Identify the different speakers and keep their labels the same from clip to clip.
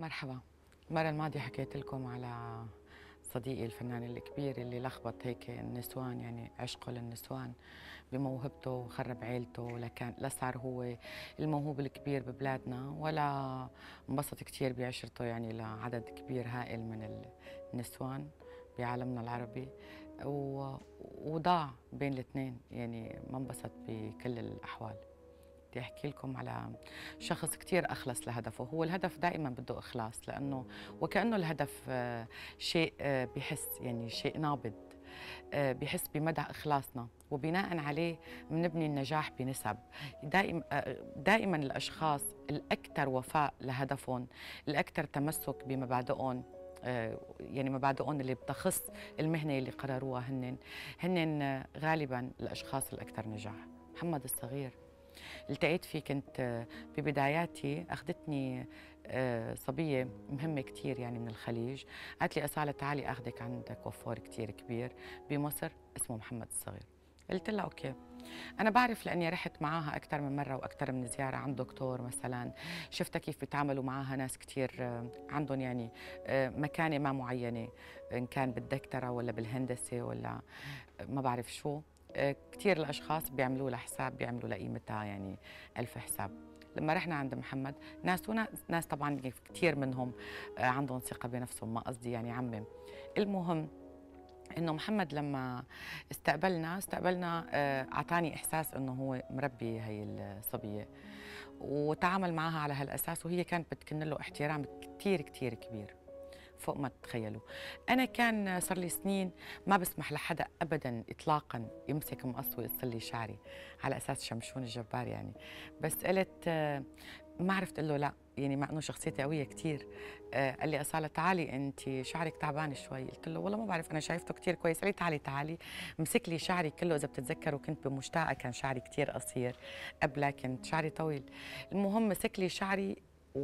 Speaker 1: مرحبا المرة الماضية حكيت لكم على صديقي الفنان الكبير اللي لخبط هيك النسوان يعني عشقه للنسوان بموهبته وخرب عيلته لكان لا صار هو الموهوب الكبير ببلادنا ولا انبسط كثير بعشرته يعني لعدد كبير هائل من النسوان بعالمنا العربي وضاع بين الاثنين يعني ما انبسط بكل الاحوال بدي احكي لكم على شخص كثير اخلص لهدفه هو الهدف دائما بده اخلاص لانه وكانه الهدف آه، شيء آه، بحس يعني شيء نابض آه، بحس بمدى اخلاصنا وبناء عليه بنبني النجاح بنسب دائما دائما الاشخاص الاكثر وفاء لهدفهم الاكثر تمسك بمبادئهم يعني مبادئهم اللي بتخص المهنه اللي قرروها هن هن غالبا الاشخاص الاكثر نجاح محمد الصغير التقيت فيه كنت ببداياتي اخذتني آه، صبيه مهمه كثير يعني من الخليج قالت لي اصاله تعالي اخذك عند كوفور كثير كبير بمصر اسمه محمد الصغير قلت لها اوكي أنا بعرف لأني رحت معاها أكثر من مرة وأكثر من زيارة عند دكتور مثلا شفتها كيف بيتعاملوا معاها ناس كثير آه، عندهم يعني آه، مكانة ما معينة إن كان بالدكتورة ولا بالهندسة ولا ما بعرف شو كثير الاشخاص بيعملوا لها حساب بيعملوا لقيمتها يعني ألف حساب لما رحنا عند محمد ناس وناس ناس طبعا كثير منهم آه، عندهم ثقه بنفسهم ما قصدي يعني عمم المهم انه محمد لما استقبلنا استقبلنا آه، اعطاني احساس انه هو مربي هي الصبيه وتعامل معها على هالاساس وهي كانت بتكن له احترام كثير كثير كبير فوق ما تتخيلوا انا كان صار لي سنين ما بسمح لحدا ابدا اطلاقا يمسك مقص ويقص لي شعري على اساس شمشون الجبار يعني بس قلت ما عرفت اقول له لا يعني مع انه شخصيتي قويه كثير آه قال لي اصاله تعالي انت شعرك تعبان شوي قلت له والله ما بعرف انا شايفته كثير كويس قال لي تعالي تعالي مسك لي شعري كله اذا بتتذكروا كنت بمشتاقه كان شعري كثير قصير قبلها كنت شعري طويل المهم مسك لي شعري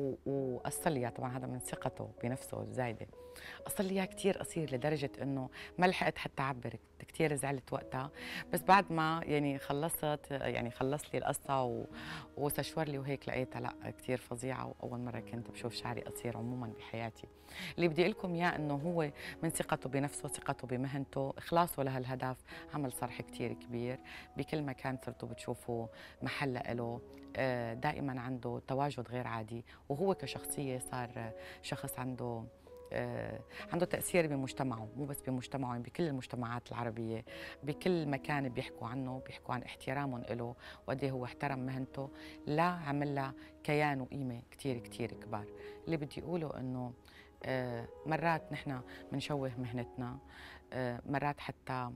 Speaker 1: وقصر لي طبعا هذا من ثقته بنفسه الزايده قصر لي اياها كثير قصير لدرجه انه ما لحقت حتى اعبر كثير زعلت وقتها بس بعد ما يعني خلصت يعني خلص لي القصه وسشور لي وهيك لقيتها لا كثير فظيعه واول مره كنت بشوف شعري قصير عموما بحياتي اللي بدي اقول لكم اياه انه هو من ثقته بنفسه ثقته بمهنته اخلاصه لهالهدف عمل صرح كثير كبير بكل مكان صرتوا بتشوفوا محل له آه، دائما عنده تواجد غير عادي وهو كشخصيه صار شخص عنده آه، عنده تأثير بمجتمعه مو بس بمجتمعه يعني بكل المجتمعات العربية بكل مكان بيحكوا عنه بيحكوا عن احترامهم له وقد هو احترم مهنته لا عمل لها كيان وقيمة كتير كتير كبار اللي بدي أقوله أنه آه، مرات نحن بنشوه مهنتنا مرات حتى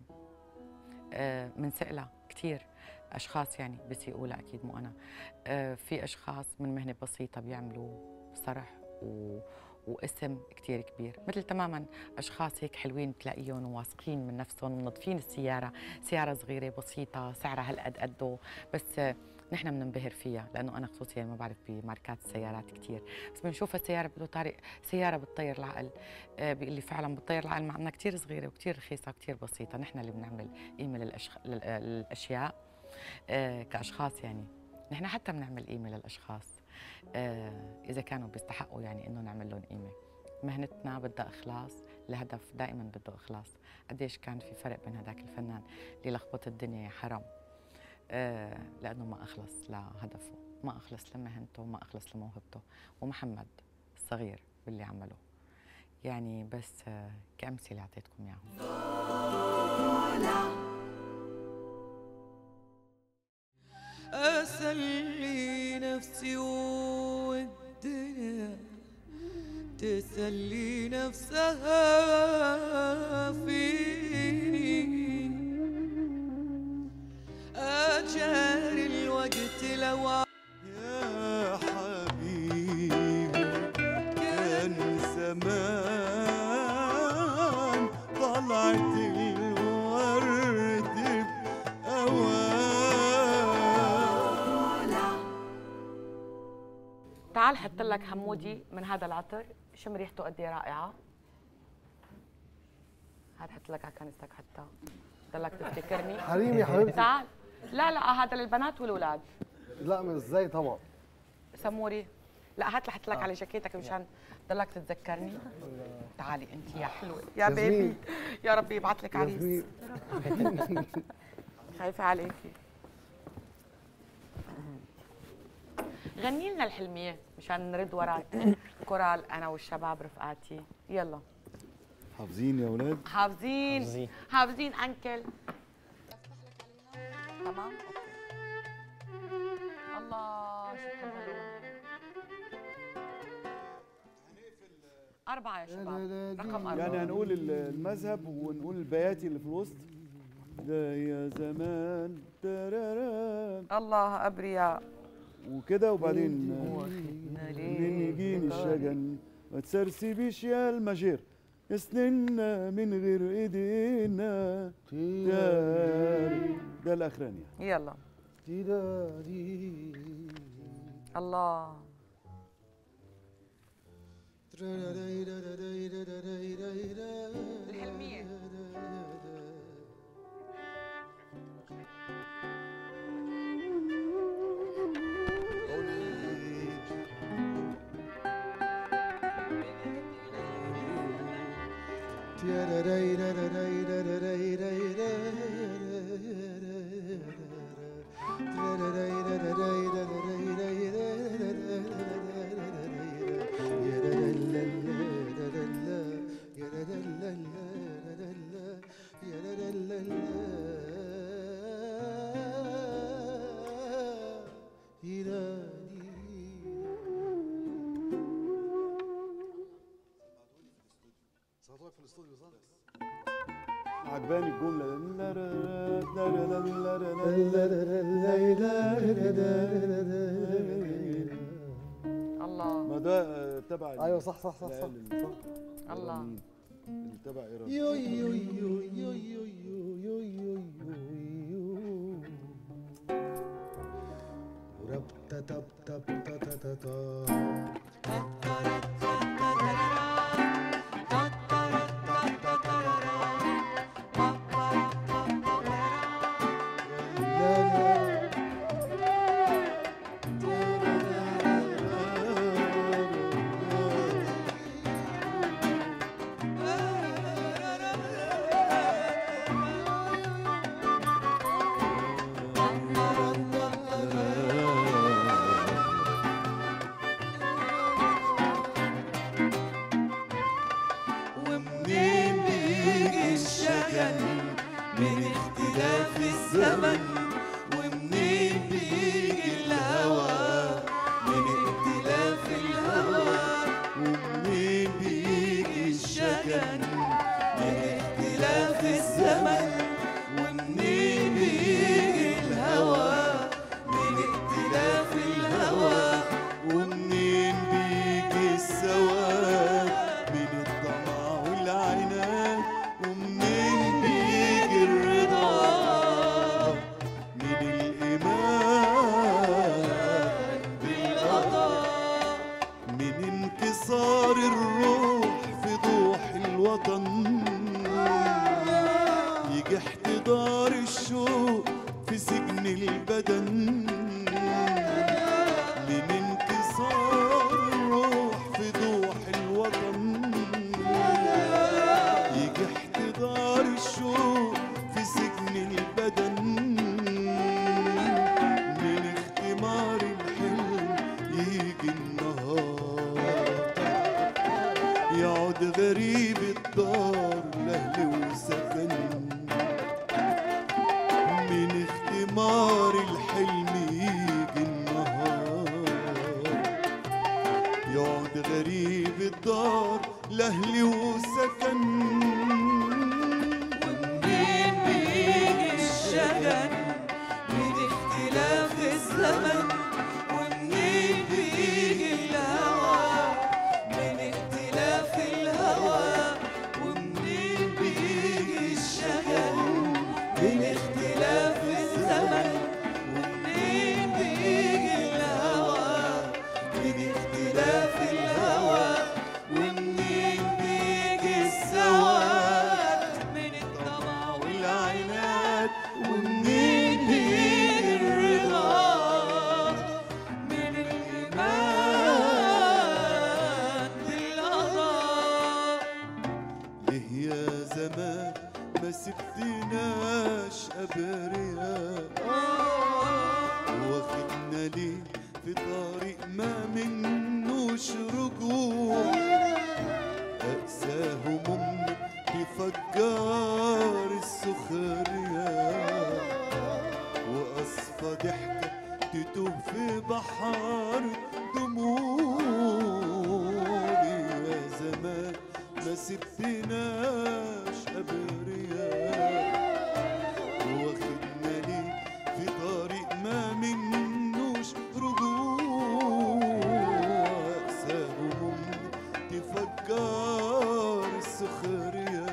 Speaker 1: بنسألها كثير اشخاص يعني بسيئوا لها اكيد مو انا آه في اشخاص من مهنه بسيطه بيعملوا صرح و واسم كتير كبير مثل تماما اشخاص هيك حلوين تلاقيهم وواثقين من نفسهم منظفين السياره سياره صغيره بسيطه سعرها هالقد قده بس نحن بننبهر فيها لانه انا خصوصيا ما بعرف بماركات السيارات كثير بس بنشوف السياره بقول طارق سياره بتطير العقل آه بيقول لي فعلا بتطير العقل مع انها كثير صغيره وكثير رخيصه وكثير بسيطه نحن اللي بنعمل قيمه للأشخ... للاشياء آه كاشخاص يعني نحن حتى بنعمل قيمه للاشخاص آه اذا كانوا بيستحقوا يعني انه نعمل لهم قيمه مهنتنا بدها اخلاص الهدف دائما بده اخلاص قديش كان في فرق بين هذاك الفنان اللي لخبط الدنيا يا حرام آه لانه ما اخلص لهدفه ما اخلص لمهنته ما اخلص لموهبته ومحمد الصغير باللي عمله يعني بس آه كامثله اعطيتكم اياهم
Speaker 2: أسلي نفسي والدنيا تسلي نفسها فيني أجاري الوقت لو
Speaker 1: تعال حط لك حمودي من هذا العطر شم ريحته قد ايه رائعه هذا حط لك على كنستك حتى ضلك تفتكرني
Speaker 3: حريم يا حبيبتي
Speaker 1: تعال لا لا هذا للبنات والولاد
Speaker 3: لا من ازاي طبعا
Speaker 1: سموري لا هات لحط لك
Speaker 3: آه.
Speaker 1: على جاكيتك مشان ضلك تتذكرني تعالي انت يا حلوه يا
Speaker 3: ياسمين.
Speaker 1: بيبي يا ربي يبعث لك عريس
Speaker 3: ياسمين.
Speaker 1: خايفه عليكي غني لنا الحلميه مشان نرد وراك كورال انا والشباب رفقاتي يلا
Speaker 4: حافظين يا اولاد
Speaker 1: حافظين
Speaker 3: حافظين.
Speaker 1: حافظين انكل تمام اوكي الله شو بحب هالأغنية. أربعة يا شباب رقم أربعة
Speaker 4: يعني هنقول ال- المذهب ونقول البياتي اللي في الوسط ده يا زمان ترارام
Speaker 1: الله أبرياء
Speaker 4: وكده وبعدين
Speaker 1: واخدنا ليه
Speaker 4: من يجيني الشجن ما تسرسبيش يا المجير يسننا من غير ايدينا تاري. ده الاخراني
Speaker 1: يلا الله الحلمية
Speaker 4: عجباني الجمله
Speaker 1: الله
Speaker 4: ما ده آه، تبع ال-
Speaker 3: ايوه صح صح صح صح
Speaker 4: العيال
Speaker 3: صح
Speaker 4: ال-
Speaker 1: الله
Speaker 4: الإيرانيين، اللي تبع ايران
Speaker 3: يو يو يو يو يو يو يو يو يو رب تب تب تب تب
Speaker 2: ومنين بيجي الشجن من اختلاف الزمن ومنين بيجي الهوى من اختلاف الهوى ومنين بيجي الشجن من اختلاف الزمن ومنين بيجي الهوى من اختلاف الهوى
Speaker 4: ومنين بيجي السواد من الطمع والعناد ومنين بيجي الرضا من الإيمان بالقضاء من انكسار الروح في ضوح الوطن يجي احتضار الشوق في سجن البدن من انكسار الروح في ضوح الوطن يجي احتضار الشوق في سجن البدن من اختمار الحلم يجي النهار يعود غريب الدار لأهل وسكن من اختمار الحلم يجي النهار يعود غريب الدار لأهلي وسكن
Speaker 2: ومنين بيجي الشجن من اختلاف الزمن ومنين بيجي الهوى من اختلاف الهوى ومنين بيجي الشجن من اختلاف الزمن ومنين بيجي الهوى من اختلاف الهوى ومنين بيجي السواد من الطمع
Speaker 4: والعناد
Speaker 2: ومنين بيجي الرضا
Speaker 4: ما منوش رجوع أقسى همومنا تفجر السخرية وأصفى ضحكة تتوه في بحر دموع يا زمان ما سبتناش أبرياء واخدنا ليه في طريق ما منوش رجوع أقسى همومنا تفجر السخرية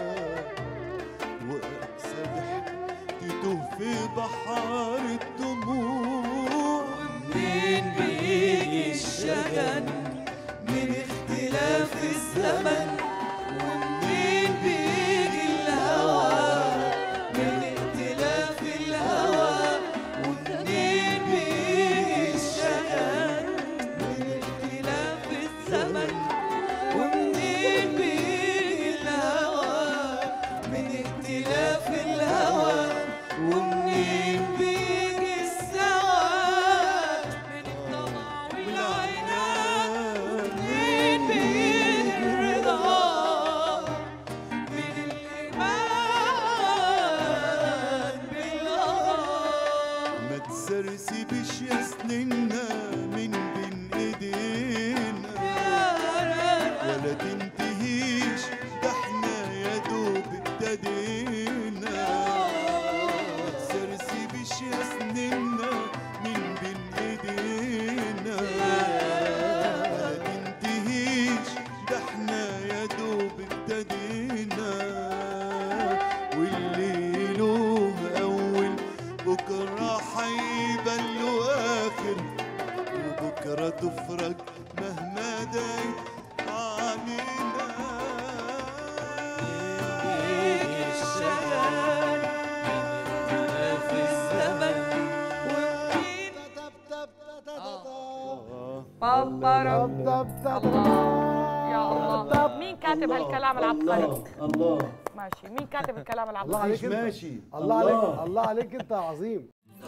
Speaker 4: وأقسى ضحك تتوه في بحر الدموع
Speaker 2: منين بيجي الشجن من اختلاف الزمن ومنين بيجي الهوى من اختلاف الهوى ومنين بيجي الشجن من اختلاف الزمن ومنين بيجي الهوى من اختلاف الهوى ومنين بيجي السواد من الطمع والعناد ومنين بيجي الرضا من الإيمان بالله
Speaker 4: ما تسرسبش يا سنينا من بين ايدينا ولا تنتهيش ده احنا يا دوب ابتدينا ما تسرسبش يا سنينا من بين ايدينا ولا تنتهيش ده احنا يا دوب ابتدينا واللي له اول بكره حيبان له اخر وبكره تفرج مهما دايت علينا
Speaker 2: بيجي الشجن من اختلاف الزمن ومنين
Speaker 1: بابا
Speaker 3: طب طب طب
Speaker 1: يا الله مين كاتب هالكلام العبقري
Speaker 4: الله
Speaker 1: ماشي مين كاتب الكلام
Speaker 3: الله
Speaker 1: العبقري
Speaker 3: عليك انت
Speaker 4: ماشي
Speaker 3: الله عليك الله عليك انت يا عظيم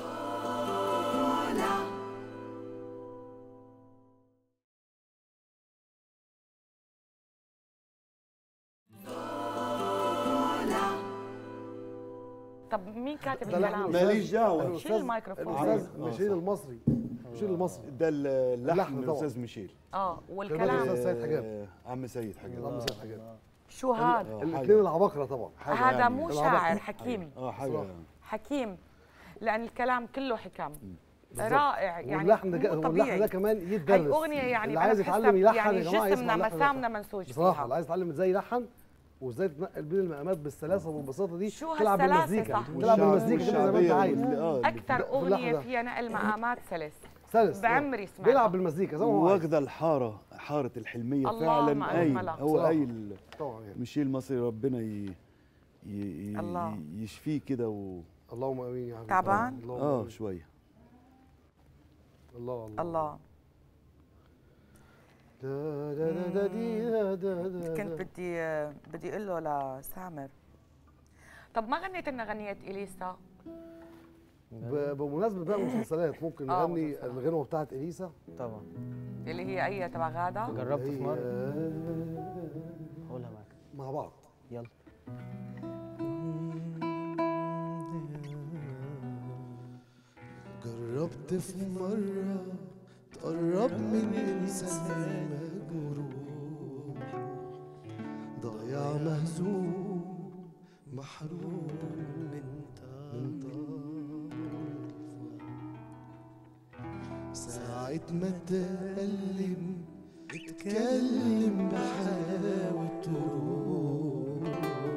Speaker 1: طب مين كاتب
Speaker 3: ده لا،
Speaker 1: الكلام
Speaker 4: ماليش دعوة.
Speaker 3: الأستاذ-
Speaker 1: شيل الميكروفون.
Speaker 3: الاستاذ
Speaker 4: آه.
Speaker 3: ميشيل المصري ميشيل المصري
Speaker 4: ده اللحن
Speaker 3: اللحن
Speaker 4: من
Speaker 3: طبعا.
Speaker 4: الاستاذ ميشيل
Speaker 1: اه
Speaker 3: الأستاذ
Speaker 1: والكلام
Speaker 3: سيد حجاب.
Speaker 4: آه، عم سيد حجاب
Speaker 3: عم سيد حاجات
Speaker 1: شو هذا
Speaker 4: آه،
Speaker 3: الاثنين
Speaker 4: حاجة-
Speaker 3: العباقرة طبعا
Speaker 4: حاجة
Speaker 1: هذا
Speaker 4: يعني.
Speaker 1: مو
Speaker 3: العبقري.
Speaker 1: شاعر حكيم
Speaker 4: اه حاجه
Speaker 3: صراحة.
Speaker 1: حكيم لان الكلام كله حكم
Speaker 3: بالظبط.
Speaker 1: رائع يعني
Speaker 3: واللحن ده
Speaker 1: مو
Speaker 3: واللحن
Speaker 1: طبيعي
Speaker 3: ده كمان
Speaker 1: هاي
Speaker 3: يتدرس
Speaker 1: اغنيه يعني
Speaker 3: اللي عايز
Speaker 1: أنا
Speaker 3: يتعلم
Speaker 1: بحسها
Speaker 3: يلحن
Speaker 1: يعني
Speaker 3: يا جماعه يسمع
Speaker 1: جسمنا
Speaker 3: اللحن ده.
Speaker 1: مسامنا منسوج
Speaker 3: بصراحه
Speaker 1: فيها
Speaker 3: اللي عايز يتعلم ازاي يلحن وازاي تنقل بين المقامات بالسلاسه والبساطه دي
Speaker 1: شو
Speaker 3: تلعب
Speaker 1: هالسلاسة
Speaker 3: بالمزيكا
Speaker 1: صح؟
Speaker 3: تلعب
Speaker 4: والشعب-
Speaker 3: بالمزيكا كده زي ما انت
Speaker 4: والشعبية
Speaker 3: عايز
Speaker 4: وال- آه،
Speaker 1: اكثر
Speaker 3: في اللحن
Speaker 1: اغنيه
Speaker 3: ده.
Speaker 1: فيها نقل مقامات سلس
Speaker 3: سلس
Speaker 1: بعمري سمعتها
Speaker 3: بيلعب بالمزيكا زي ما هو عايز
Speaker 4: واخده الحاره حاره الحلميه
Speaker 1: اللهم
Speaker 4: فعلا قايل
Speaker 1: أجملها.
Speaker 4: هو
Speaker 3: صراحة.
Speaker 4: قايل
Speaker 3: طبعا يعني
Speaker 4: ميشيل مصري ربنا ي... ي... ي...
Speaker 1: الله.
Speaker 4: يشفيه كده و...
Speaker 3: اللهم امين يا حبيبي
Speaker 1: تعبان؟
Speaker 3: اللهم
Speaker 4: اه
Speaker 3: آمين.
Speaker 4: شويه
Speaker 3: الله الله
Speaker 1: الله
Speaker 3: دا دا دا دا دي دا دا دا
Speaker 1: كنت
Speaker 3: دا.
Speaker 1: بدي بدي اقول له لسامر طب ما غنيت لنا غنية اليسا
Speaker 3: ب- بمناسبه بقى المسلسلات ممكن
Speaker 1: آه،
Speaker 3: نغني
Speaker 1: مسلسلات.
Speaker 3: الغنوه بتاعت اليسا
Speaker 5: طبعا
Speaker 1: اللي هي اي تبع غاده
Speaker 5: جربت في مرة
Speaker 3: هي-
Speaker 5: هقولها معاك
Speaker 3: مع بعض
Speaker 5: يلا
Speaker 2: جربت في مرة تقرب من إنسان مجروح ضايع مهزوم محروم من طرف ساعة ما اتألم اتكلم بحلاوة روح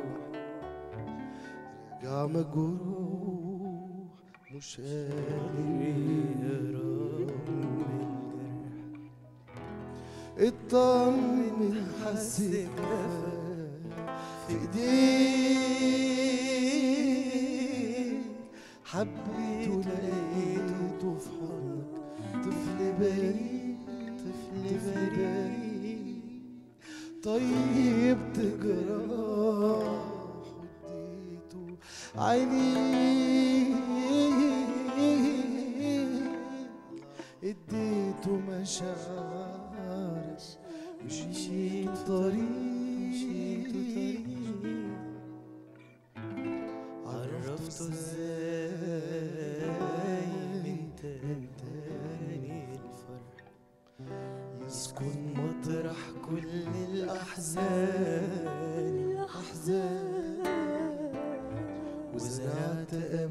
Speaker 2: رجع مجروح مش قادر يهرب من الجرح اطمن حسيت في ايديك حبيته لقيته في حضنك طفل بريء طفل بريء طيبت جراح وديته عيني اديته حبيت مشاعرك مشيت طريق عرفته ازاي من تاني الفرح يسكن مطرح كل الأحزان الأحزان وزرعت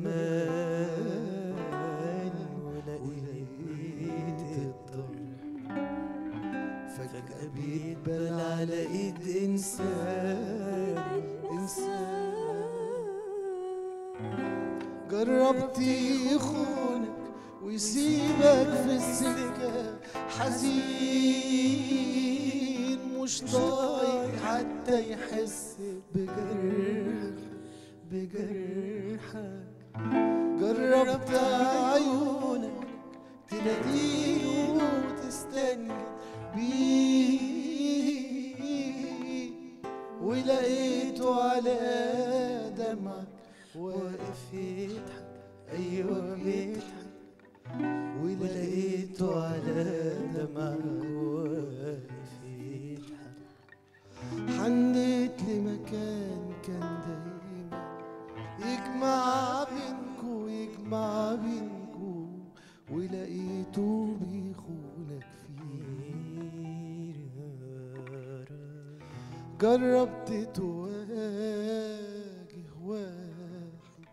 Speaker 2: أمان ولقيت الضرح فجأة بيتبل على إيد إنسان إنسان جربت يخونك ويسيبك في السكة حزين مش طايق حتى يحس بجرح بجرحك جربت عيونك تلاقيه وتستنجد بيه ولقيته على دمعك واقف يضحك ايوه بيضحك ولقيته على دمعك واقف يضحك حنيت لمكان كان دايما يجمع بينكو يجمع بينكو ولقيته بيخونك فيه جربت تواجه واحد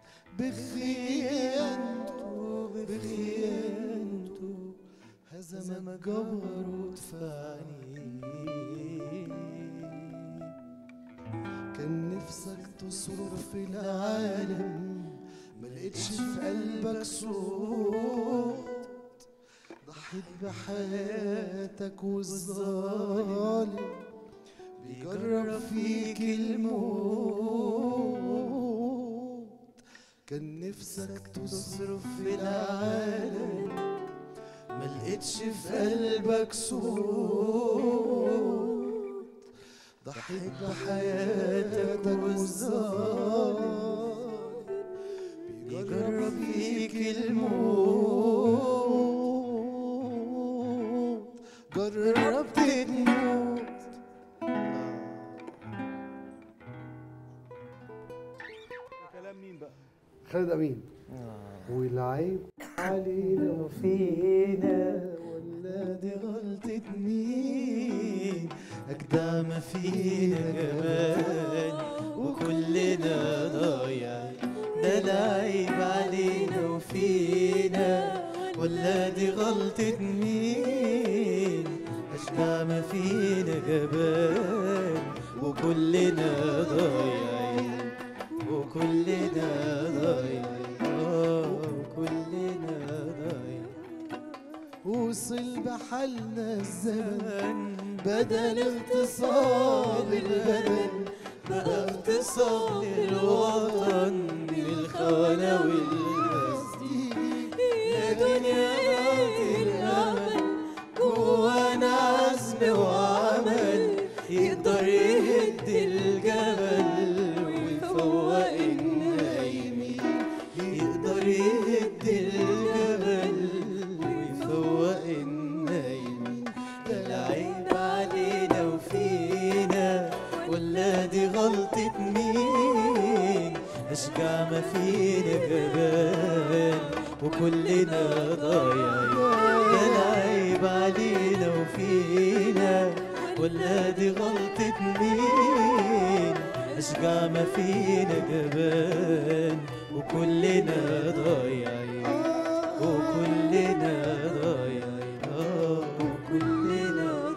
Speaker 2: بخيانته بخيانته هزمك جبروت في عينيه كان نفسك تصرخ في العالم ملقتش في قلبك صوت ضحيت بحياتك والظالم بيجرب فيك الموت كان نفسك تصرف في العالم ملقتش في قلبك صوت ضحيت بحياتك والظالم بيجرب فيك الموت جربت تموت
Speaker 4: كلام مين بقى
Speaker 3: خالد امين والعيب علينا وفينا
Speaker 2: ولا دي غلطة مين أجدع ما فينا جمال وكلنا ضايع ده العيب علينا وفينا ولا دي غلطة مين أجدع ما فينا جبال وكلنا ضايعين وكلنا ضايعين آه، وكلنا ضايعين وصل بحالنا الزمن بدل اغتصاب البدن بقى اغتصاب الوطن بالخانة والمسجد يا دنيا غاطي الأمل جوانا عزم وعمل يقدر يهد الجبل ويفوق النايمين يقدر يهد الجبل ويفوق النايمين ده العيب علينا وفينا ولا دي غلطة مين أشجع ما فينا جبال وكلنا ضايعين ده العيب علينا وفينا ولا دي غلطة مين أشجع ما فينا جبال وكلنا ضايعين وكلنا ضايعين آه، وكلنا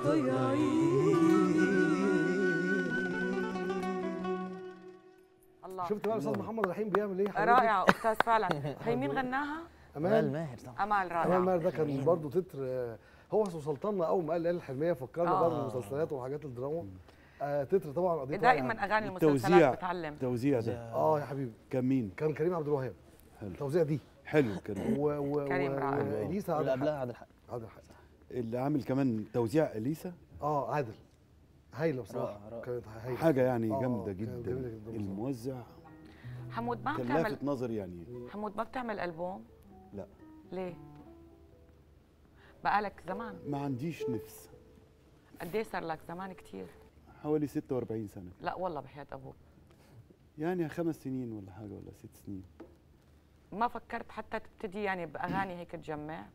Speaker 2: ضايعين
Speaker 1: الله
Speaker 3: شفت بقى الاستاذ محمد رحيم بيعمل ايه حضرتك؟
Speaker 1: رائعه استاذ فعلا هي مين غناها
Speaker 5: امال
Speaker 3: امال
Speaker 5: ماهر طبعا
Speaker 1: امال
Speaker 3: امال
Speaker 1: رائعه
Speaker 3: ماهر ده كان برضه تتر آه، هو سلطاننا اول ما قال ليالي الحلميه فكرنا
Speaker 1: آه.
Speaker 3: برضه بالمسلسلات وحاجات الدراما آه تتر طبعا قضيه
Speaker 1: دائما
Speaker 3: رائعة.
Speaker 1: اغاني
Speaker 4: التوزيع.
Speaker 1: المسلسلات بتعلم
Speaker 4: التوزيع ده
Speaker 3: اه يا حبيبي
Speaker 4: كان مين
Speaker 3: كان كريم عبد الوهاب
Speaker 4: حلو.
Speaker 3: التوزيع دي
Speaker 4: حلو كان
Speaker 3: و و
Speaker 1: كريم
Speaker 3: و-
Speaker 1: رائع.
Speaker 3: واليسا عبد
Speaker 5: واللي
Speaker 3: الحق
Speaker 5: قبلها عبد الحق
Speaker 3: عبد الحق
Speaker 4: اللي عامل كمان توزيع اليسا
Speaker 3: اه عادل هايله بصراحه
Speaker 5: رائع، رائع.
Speaker 3: كانت هايله
Speaker 4: حاجه يعني
Speaker 3: آه،
Speaker 4: جامده
Speaker 3: كانت
Speaker 4: جدا
Speaker 3: جميلة جدا بصراحة.
Speaker 4: الموزع
Speaker 1: حمود ما
Speaker 4: كان
Speaker 1: بتعمل
Speaker 4: لافت نظري يعني
Speaker 1: حمود ما بتعمل البوم
Speaker 4: لا
Speaker 1: ليه بقالك زمان
Speaker 4: ما عنديش نفس
Speaker 1: قد ايه صار لك زمان كثير
Speaker 4: حوالي 46 سنه
Speaker 1: لا والله بحياه ابوك
Speaker 4: يعني خمس سنين ولا حاجه ولا ست سنين
Speaker 1: ما فكرت حتى تبتدي يعني باغاني هيك تجمع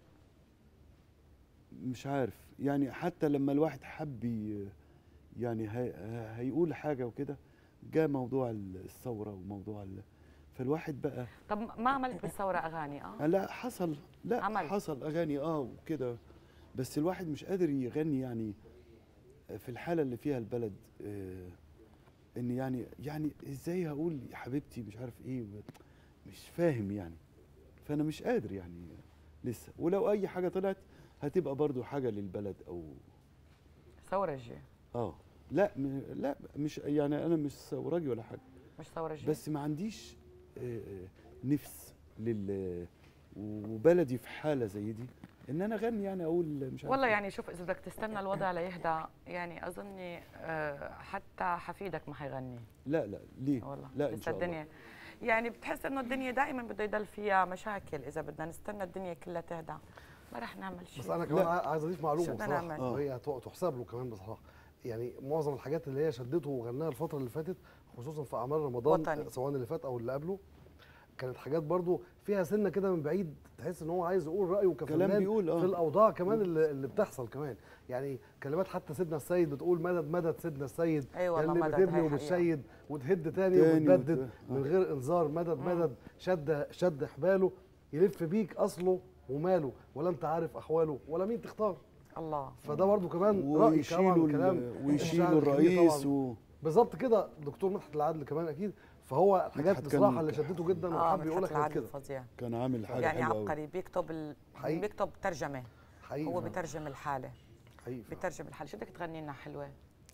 Speaker 4: مش عارف يعني حتى لما الواحد حب ي- يعني هي هيقول حاجه وكده جاء موضوع الثوره وموضوع ال... فالواحد بقى
Speaker 1: طب ما عملت بالثوره اغاني اه
Speaker 4: لا حصل لا
Speaker 1: عمل.
Speaker 4: حصل اغاني اه وكده بس الواحد مش قادر يغني يعني في الحاله اللي فيها البلد آه ان يعني يعني ازاي هقول يا حبيبتي مش عارف ايه و- مش فاهم يعني فانا مش قادر يعني لسه ولو اي حاجه طلعت هتبقى برضو حاجه للبلد او
Speaker 1: ثوره الجاي
Speaker 4: اه لا م- لا مش يعني انا مش ثوراجي ولا حاجه
Speaker 1: مش ثوره الجاي
Speaker 4: بس ما عنديش آه، آه، نفس لل وبلدي في حاله زي دي ان انا اغني يعني اقول مش عارف
Speaker 1: والله
Speaker 4: إيه.
Speaker 1: يعني شوف اذا بدك تستنى الوضع ليهدى يعني اظني آه، حتى حفيدك ما حيغني
Speaker 4: لا لا ليه
Speaker 1: والله
Speaker 4: لا ان
Speaker 1: لسه
Speaker 4: شاء الله
Speaker 1: الدنيا يعني بتحس انه الدنيا دائما بده يضل فيها مشاكل اذا بدنا نستنى الدنيا كلها تهدى ما رح نعمل شيء
Speaker 5: بس انا كمان
Speaker 4: لا.
Speaker 5: عايز اضيف معلومه
Speaker 1: شو بدنا
Speaker 5: بصراحه
Speaker 1: نعمل؟
Speaker 4: آه.
Speaker 5: وهي هت- تحسب له كمان بصراحه يعني معظم الحاجات اللي هي شدته وغناها الفتره اللي فاتت خصوصا في اعمال رمضان
Speaker 1: وطني.
Speaker 5: سواء اللي فات او اللي قبله كانت حاجات برضو فيها سنه كده من بعيد تحس ان هو عايز يقول رايه كفنان
Speaker 4: بيقول، آه.
Speaker 5: في الاوضاع كمان اللي, اللي بتحصل كمان يعني كلمات حتى سيدنا السيد بتقول مدد مدد سيدنا السيد
Speaker 1: أي والله
Speaker 5: اللي
Speaker 1: مدد،
Speaker 5: بتبني
Speaker 1: هاي
Speaker 5: وبتشيد وتهد تاني,
Speaker 4: تاني
Speaker 5: وتبدد
Speaker 4: وت-
Speaker 5: من غير انذار مدد مدد شد شد حباله يلف بيك اصله وماله ولا انت عارف احواله ولا مين تختار
Speaker 1: الله
Speaker 5: فده برضو كمان راي
Speaker 4: ويشيلوا
Speaker 5: طبعا
Speaker 4: ال-
Speaker 5: كلام الشاعر
Speaker 4: ويشيلوا
Speaker 5: الكبير
Speaker 4: الرئيس
Speaker 5: طبعاً.
Speaker 4: و...
Speaker 5: بالظبط كده دكتور مدحت العدل كمان اكيد فهو الحاجات
Speaker 4: مدحت
Speaker 5: بصراحه
Speaker 4: كان-
Speaker 5: اللي شدته جدا
Speaker 1: اه
Speaker 5: وحب يقولها
Speaker 1: مدحت
Speaker 5: كانت
Speaker 1: العدل
Speaker 5: كده
Speaker 1: فظيع
Speaker 4: كان عامل حاجه
Speaker 1: يعني
Speaker 4: حلوه أوي.
Speaker 1: عبقري بيكتب ال...
Speaker 5: حقيقي.
Speaker 1: بيكتب ترجمه
Speaker 5: حقيقي
Speaker 1: هو
Speaker 5: فعلاً.
Speaker 1: بترجم الحاله
Speaker 5: حقيقي فعلاً.
Speaker 1: بترجم الحاله شو بدك تغني لنا حلوه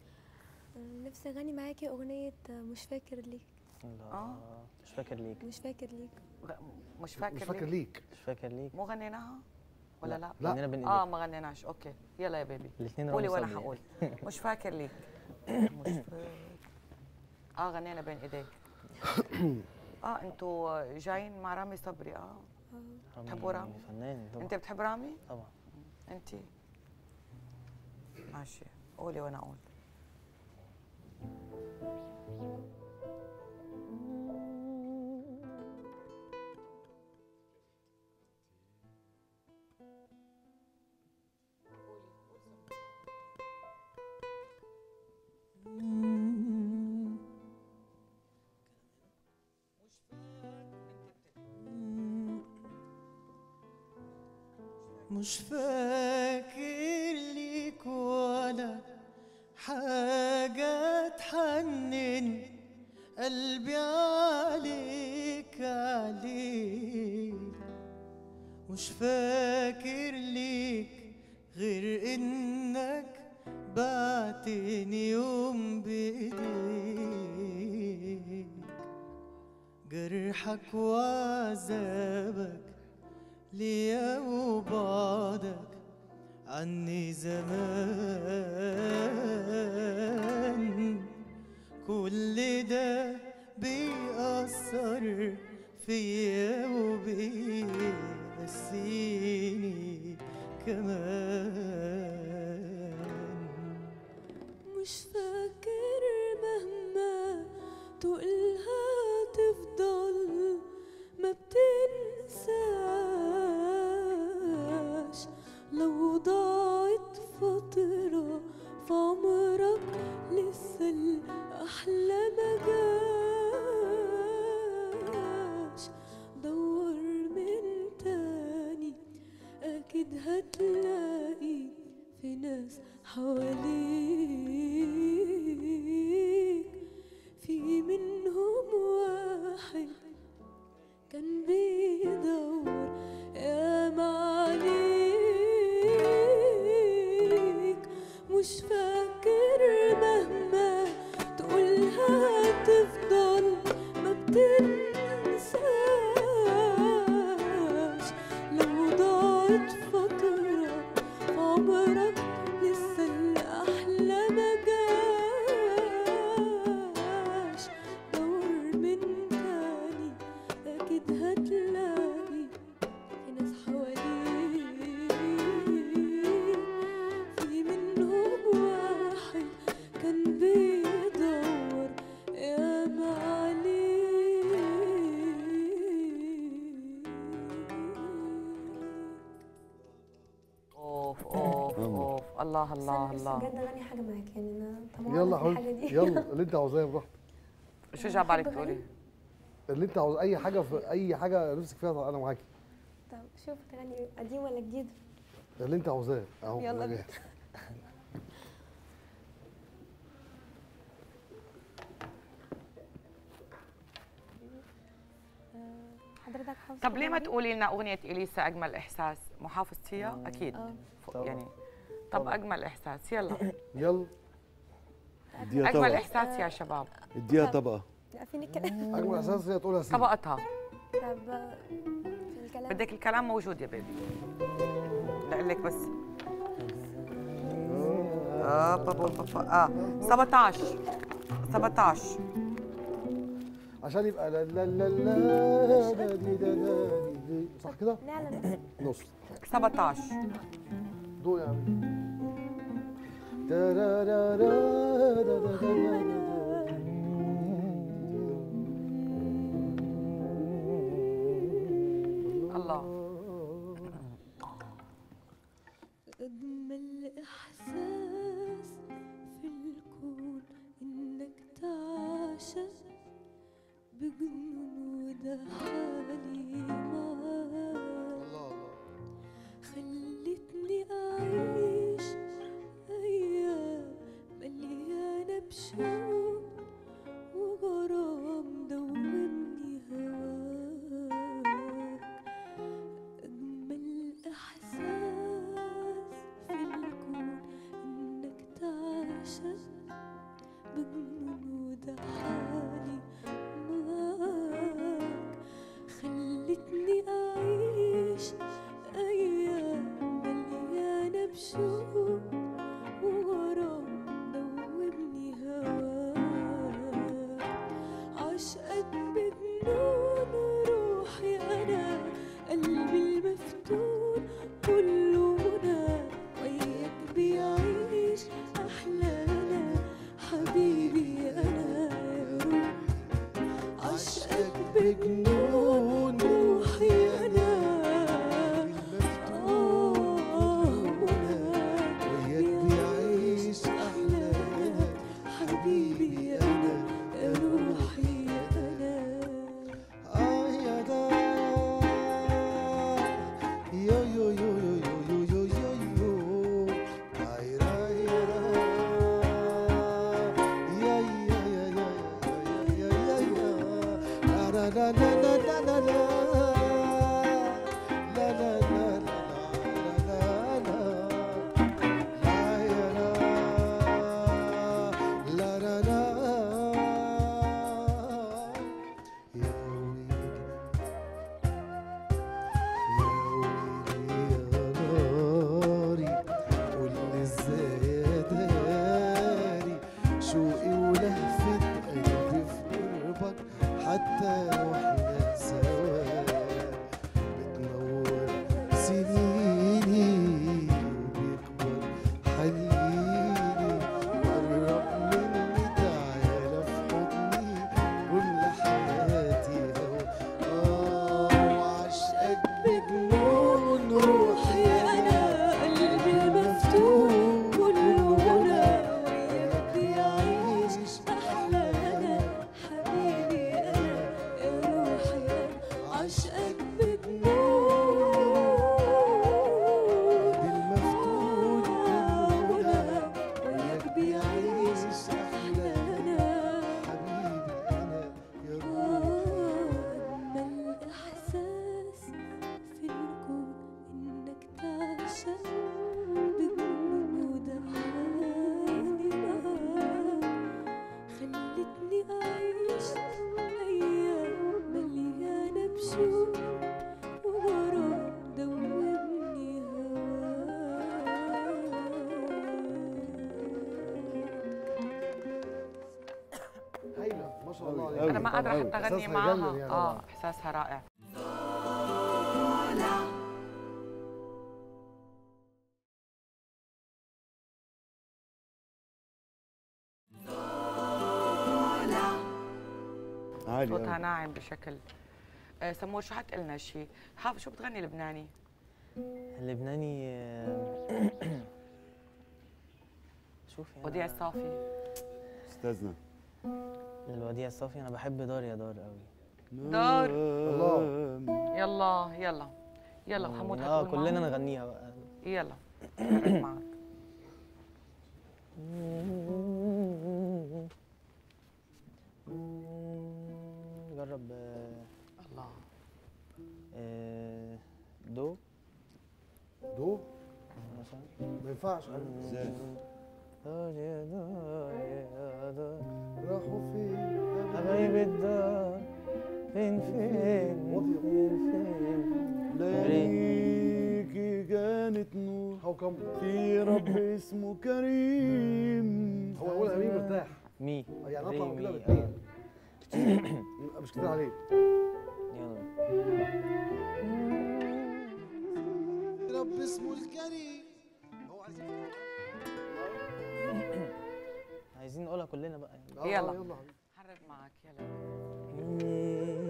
Speaker 6: نفسي اغني معاكي اغنية مش فاكر ليك
Speaker 1: آه.
Speaker 7: مش فاكر ليك
Speaker 6: مش فاكر ليك
Speaker 1: غ- مش فاكر
Speaker 5: مش فاكر
Speaker 1: ليه؟
Speaker 5: ليك
Speaker 7: مش فاكر ليك
Speaker 1: مو غنيناها ولا لا؟
Speaker 5: لا.
Speaker 7: غنينا بين
Speaker 1: اه
Speaker 7: ايديك
Speaker 1: ما غنيناش اوكي يلا يا بيبي
Speaker 7: الاثنين
Speaker 1: قولي
Speaker 7: رامي
Speaker 1: وانا
Speaker 7: صبري.
Speaker 1: حقول مش فاكر ليك مش فاكر. اه غنينا بين ايديك اه انتوا جايين مع رامي صبري اه
Speaker 7: رامي
Speaker 1: بتحبوا رامي؟
Speaker 7: فنان طبعا
Speaker 1: انت بتحب رامي؟
Speaker 7: طبعا
Speaker 1: انت ماشي قولي وانا اقول
Speaker 2: مش فاكر ليك ولا حاجة تحنن قلبي عليك عليك مش فاكر ليك غير انك بعتني يوم بايديك جرحك وعذابك ليا وبعدك عني زمان كل ده بيأثر فيا وبيقسيني كمان
Speaker 6: مش فاكر مهما تقولها تفضل ما بتنساش لو ضاعت فترة في عمرك لسه الأحلى ما جاش دور من تاني أكيد هتلاقي في ناس حواليك في منهم واحد كان بيدور يا عليك مش فاكر مهما تقولها تفضل ما بتنساش لو ضاعت فترة في عمرك لسه الأحلى ما جاش دور من تاني أكيد هتلاقي في ناس حواليك
Speaker 1: اوف اوف الله الله
Speaker 6: بس
Speaker 1: الله
Speaker 6: أنا بجد اغني حاجه معاك يعني انا طمعانه
Speaker 5: يلا
Speaker 6: في الحاجه
Speaker 5: حبيبتي
Speaker 6: دي
Speaker 5: يلا اللي انت عاوزاه براحتك
Speaker 1: شو جاب بالك تقولي؟
Speaker 5: اللي انت عاوز اي حاجه في اي حاجه نفسك فيها انا معاكي
Speaker 6: طب شوف تغني قديم ولا جديد
Speaker 5: اللي انت عاوزاه اهو
Speaker 6: يلا
Speaker 5: أنا
Speaker 6: بينا.
Speaker 5: جاهز.
Speaker 6: حضرتك حافظ
Speaker 1: طب ليه ما
Speaker 6: الأغنية دي؟
Speaker 1: تقولي لنا اغنيه اليسا اجمل احساس محافظتيها اكيد
Speaker 6: اه
Speaker 1: ف- يعني طب اجمل احساس يلا
Speaker 5: يلا
Speaker 4: اديها
Speaker 1: اجمل
Speaker 4: طبقه
Speaker 1: احساس يا شباب
Speaker 4: اديها طبقه
Speaker 6: لا فين الكلام
Speaker 5: اجمل احساس هي تقولها سيدي
Speaker 1: طبقتها
Speaker 6: طب آه، في الكلام
Speaker 1: بدك الكلام موجود يا بيبي لأقول لك بس آه با با با با آه 17 17
Speaker 5: عشان يبقى لا لا لا لا دا دي دا دا دي دي. صح كده
Speaker 6: نعلم
Speaker 5: نص
Speaker 1: 17
Speaker 5: دو يا عم تارارارا دا دا دا دا دا دا.
Speaker 1: الله
Speaker 6: أجمل إحساس في الكون إنك تعشق بجنون وده حالي معاك خلتني أعيش أيام مليانة بشوق وغرام دوبني هواك أجمل إحساس في الكون إنك تعشق بجنون وده حالي معاك خلتني أعيش أيام مليانة بشوق وغرام دوبني هواك عشقك بجنون روحي أنا قلبي المفتون كله منى وياك بيعيش أحلانا حبيبي أنا يا روح عشقك بجنون روحي أنا آه منى
Speaker 2: وياك بيعيش
Speaker 6: أحلانا حبيبي أنا يا روحي أنا
Speaker 2: آه يا دا يو يو يو يو يو يو يو يو راي راي را يا يا يا يا يا يا يا لا لا لا لا لا لا لا لا لا لا لا لا لا لا يا لا لا لا لا يا ويلي يا ناري قولي ازاي يا داري شوقي ولهفة قلبي في قربك حتى واحنا سوا بتنور سنيني وبيكبر حنيني قرب مني تعالى في حضني كل حياتي هوا آه وعشقك بجنون روحي
Speaker 6: أنا قلبي المفتون كله منى وياك بيعيش أحلانا حبيبي أنا يا روحي أنا عشقك بجنون
Speaker 2: بالمفتون
Speaker 6: منى وياك بيعيش أحلانا
Speaker 2: حبيبي انا يا روحي
Speaker 6: أجمل إحساس في الكون إنك تعشق بجنود حالي معاك خلتني أعيش أيام مليانة بشوق وغرام دوبني هواك
Speaker 5: هايله ما شاء الله
Speaker 4: أوي،
Speaker 5: عليك
Speaker 1: انا ما
Speaker 4: طبعاً
Speaker 1: قادره
Speaker 4: أوي.
Speaker 1: حتى اغني
Speaker 5: إحساسها يجنن
Speaker 1: معاها
Speaker 5: يعني
Speaker 1: اه
Speaker 5: طبعاً.
Speaker 1: احساسها رائع
Speaker 4: عالي
Speaker 1: صوتها
Speaker 4: أوي.
Speaker 1: ناعم بشكل آه سمور شو حتقول لنا شيء حافظ شو بتغني لبناني
Speaker 7: اللبناني آه، شوفي أنا-
Speaker 1: وديع الصافي
Speaker 4: استاذنا
Speaker 7: للوديع الصافي انا بحب دار يا دار قوي
Speaker 1: دار.
Speaker 5: الله.
Speaker 1: يلا يلا يلا حمود
Speaker 7: اه
Speaker 1: هتقول
Speaker 7: كلنا
Speaker 1: معه؟
Speaker 7: نغنيها بقى
Speaker 1: يلا هرب معك
Speaker 7: جرب آه،
Speaker 1: الله
Speaker 7: آه، دو
Speaker 5: دو
Speaker 7: مثلا
Speaker 5: ما ينفعش
Speaker 4: ازاي
Speaker 7: دار يا دار يا دار
Speaker 5: راحوا فين
Speaker 7: حبايب الدار فين فين
Speaker 5: واطية.
Speaker 7: فين فين
Speaker 4: ليكي كانت نور
Speaker 5: هاو كم
Speaker 4: في رب اسمه كريم
Speaker 5: هو يقول امين مرتاح
Speaker 7: مي
Speaker 5: يعني
Speaker 7: ري
Speaker 5: اطلع كده
Speaker 7: مي
Speaker 5: باثنين يبقى مش كتير عليه
Speaker 7: يلا
Speaker 2: رب اسمه الكريم هو عايز
Speaker 7: عايزين نقولها كلنا بقى يعني.
Speaker 5: آه،
Speaker 1: يلا.
Speaker 5: يلا حبيبي.
Speaker 1: هرب معك يلا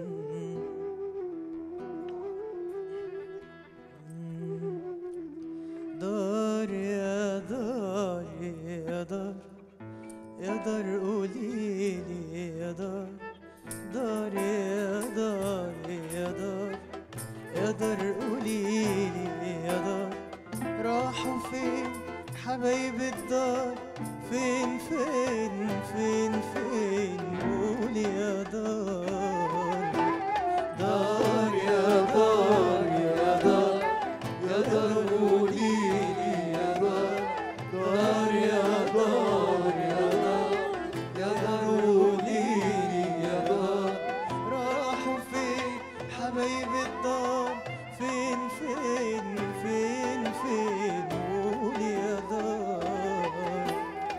Speaker 8: دار يا دار يا دار يا دار قوليلي يا دار دار يا دار يا دار يا دار قوليلي يا دار راحوا فين حبايب الدار فين فين فين فين قولي يا دار دار يا دار يا دار يا دار قوليلي يا دار دار يا دار يا دار يا دار قوليلي يا دار راحوا فين حبايب الدار فين فين فين فين قولي يا دار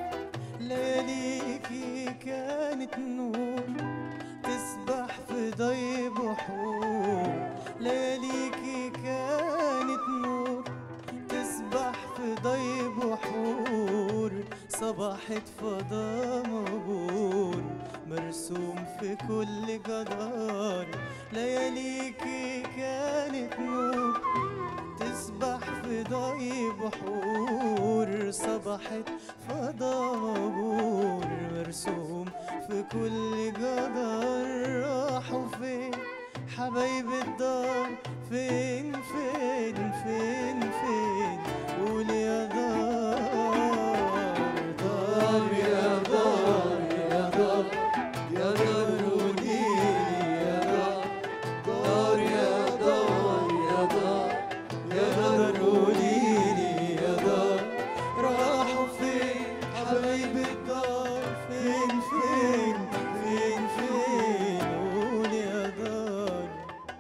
Speaker 8: لياليكي كانت نور تسبح في ضي بحور لياليكي كانت نور تسبح في ضي بحور صباحت فضا مبور مرسوم في كل جدار لياليكي كانت نور تسبح في ضي بحور صبحت فضا مبور مرسوم في كل جدار راحوا فين حبايب الدار فين فين فين فين قول يا دار دار يا دار يا دار يا دار قوليلي يا دار دار يا دار يا دار يا دار قوليلي يا دار راحوا فين حبايب الدار فين فين فين فين قول يا دار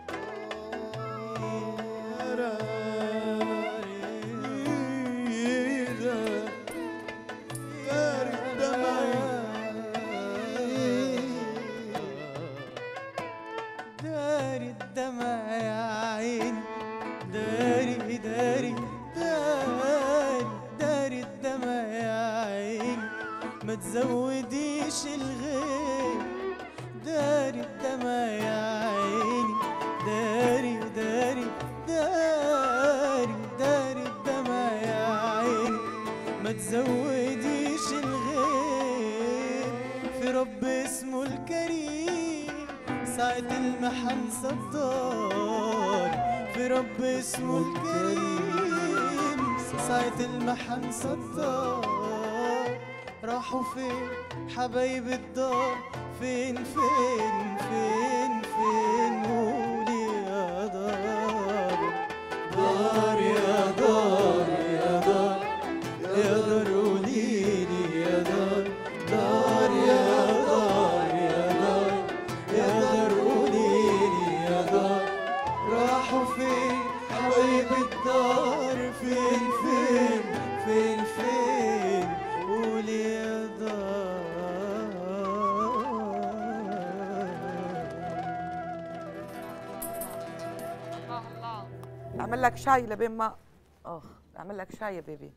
Speaker 8: داري الدمع يا عيني داري داري داري داري الدمع يا عيني ما تزوديش الغير داري الدمع يا عيني داري داري داري داري الدمع يا عيني ما تزوديش الغير في رب اسمه الكريم ساعة المحن صدار في رب اسمه الكريم ساعة المحن صدار راحوا فين حبايب الدار فين فين فين فين قولي يا دار دار يا دار يا دار يا دار قوليلي يا دار دار يا دار يا دار يا دار قوليلي يا دار راحوا فين حبايب الدار فين فين فين فين قولي يا دار
Speaker 1: الله الله اعمل لك شاي لبين ما اخ اعمل لك شاي يا بيبي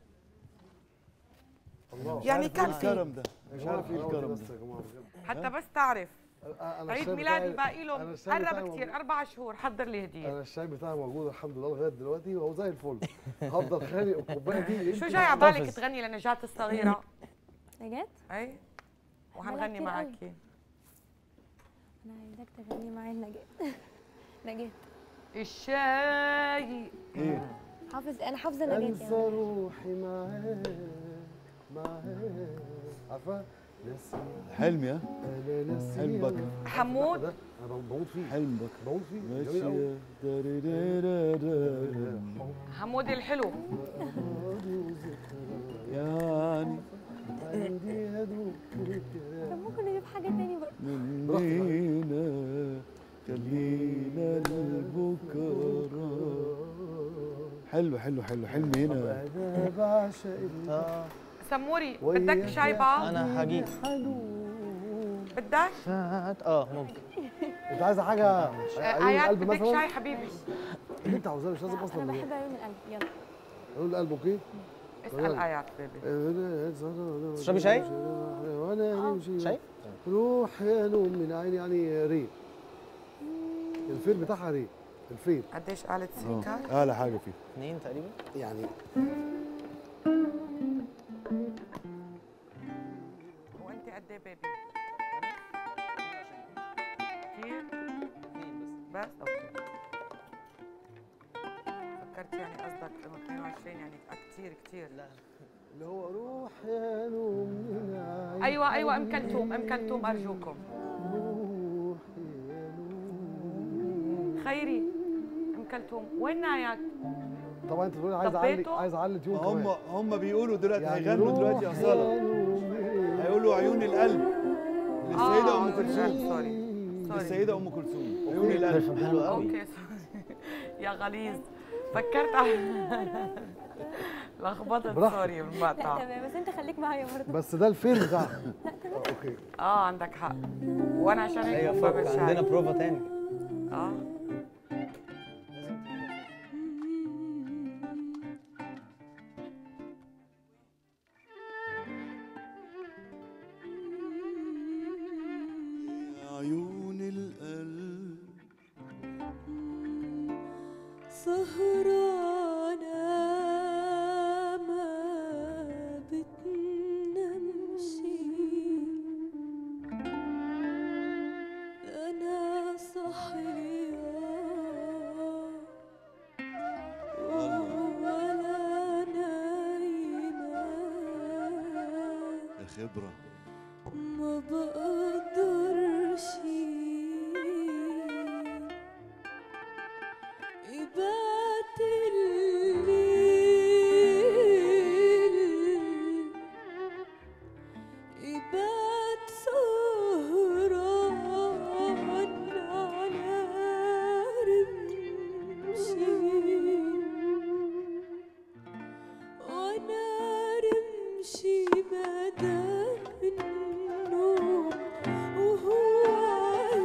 Speaker 5: الله
Speaker 1: يعني كان في
Speaker 4: الكرم ده مش عارف ايه الكرم
Speaker 5: بس
Speaker 4: ده
Speaker 5: يا جماعه بجد
Speaker 1: حتى بس تعرف
Speaker 5: أنا
Speaker 1: عيد
Speaker 5: الشاي
Speaker 1: ميلادي
Speaker 5: بتاعي-
Speaker 1: باقي
Speaker 5: أنا
Speaker 1: له
Speaker 5: الشاي بتاعي
Speaker 1: قرب
Speaker 5: موجود.
Speaker 1: كثير اربع شهور حضر لي هديه
Speaker 5: انا الشاي بتاعي موجود الحمد لله لغايه دلوقتي وهو زي الفل هفضل خالي الكوبايه دي
Speaker 1: شو
Speaker 5: يمكن
Speaker 1: جاي على بالك
Speaker 7: محتفظ.
Speaker 1: تغني لنجاة الصغيرة؟
Speaker 6: نجاة
Speaker 1: اي
Speaker 6: بحبها
Speaker 1: وهنغني
Speaker 6: كتير قوي.
Speaker 1: معاكي
Speaker 6: انا عايزاك تغني معايا نجاة نجاة
Speaker 1: الشاي
Speaker 4: ايه
Speaker 6: حافظ انا حافظه نجاة
Speaker 5: انسى
Speaker 6: يعني
Speaker 5: روحي معاك معاك عارفه نسيم
Speaker 4: حلمي ها
Speaker 5: انا نسيم
Speaker 4: حلم بكر.
Speaker 1: حمود.
Speaker 5: ده انا بموت فيه
Speaker 4: حلم بكر
Speaker 5: بموت فيه جميل قوي
Speaker 4: ماشية داريرارارا.
Speaker 1: حمود الحلو
Speaker 4: يعني
Speaker 5: عندي هدوء
Speaker 6: طب ممكن نجيب حاجه تاني بقى
Speaker 4: مننا خلينا لبكرة حلو حلو حلو حلمي هنا
Speaker 5: انا بعشق ال-
Speaker 7: آه
Speaker 1: سموري
Speaker 5: وياك
Speaker 1: بدك شاي بقى
Speaker 7: انا هجيب
Speaker 1: بدك
Speaker 7: فات اه ممكن
Speaker 5: انت عايزه حاجه
Speaker 1: آه،
Speaker 5: عيون
Speaker 1: ايات
Speaker 5: القلب
Speaker 1: بدك
Speaker 5: مثلا
Speaker 1: شاي حبيبي
Speaker 5: اللي انت عاوزاه مش لازم
Speaker 6: انا
Speaker 5: اصلا
Speaker 6: بحب عيون القلب يلا
Speaker 5: عيون القلب اوكي
Speaker 1: اسال ايات بيبي
Speaker 7: تشربي شاي؟
Speaker 5: وانا نمشي
Speaker 7: شاي؟
Speaker 5: روح يا نوم من عيني يعني ري الفيل بتاعها ري الفيل
Speaker 1: قديش قالت
Speaker 4: آه،
Speaker 1: سيكا
Speaker 4: اعلى حاجة فيه
Speaker 7: اثنين تقريبا
Speaker 5: يعني
Speaker 1: وانت قد ايه بيبي كتير بس اوكي فكرت يعني قصدك انه 22 يعني كتير كتير لا
Speaker 5: اللي هو روح يا نوم من عيني
Speaker 1: ايوه ايوه ام كلثوم ام كلثوم ارجوكم
Speaker 5: روح يا نوم
Speaker 1: خيري ام كلثوم وين نايات
Speaker 5: طبعا انت بتقولي عايز اعلي
Speaker 1: طبيته؟
Speaker 5: عايز اعلي تيون
Speaker 4: هم
Speaker 5: كمان
Speaker 4: هم بيقولوا دلوقتي
Speaker 5: يعني
Speaker 4: هيغنوا
Speaker 5: روح
Speaker 4: دلوقتي
Speaker 5: يا
Speaker 4: أصالة
Speaker 5: نوم من
Speaker 4: هيقولوا عيون القلب للسيدة أم كلثوم
Speaker 1: سوري سوري
Speaker 4: للسيدة أم كلثوم عيون القلب
Speaker 7: بيرفم حلو قوي
Speaker 1: اوكي سوري يا غليظ فكرت على لخبطت
Speaker 5: براحتك.
Speaker 1: سوري
Speaker 6: لا
Speaker 1: بالمقطع
Speaker 6: تمام بس انت خليك معايا برضه
Speaker 5: بس ده الفيل بتاعها آه، اوكي
Speaker 1: اه عندك حق وانا عشان هيك
Speaker 7: ايوه
Speaker 1: بحب
Speaker 7: فوق
Speaker 1: الشاي.
Speaker 7: عندنا بروفا تاني
Speaker 1: اه
Speaker 4: عيون القلب
Speaker 6: سهرانة ما بتنامش أنا صحية ولا نايمة
Speaker 4: يا خبرة
Speaker 6: ما بقدرش يبات الليل يبات سهران على رمشي وانا رمشي مدى النوم وهو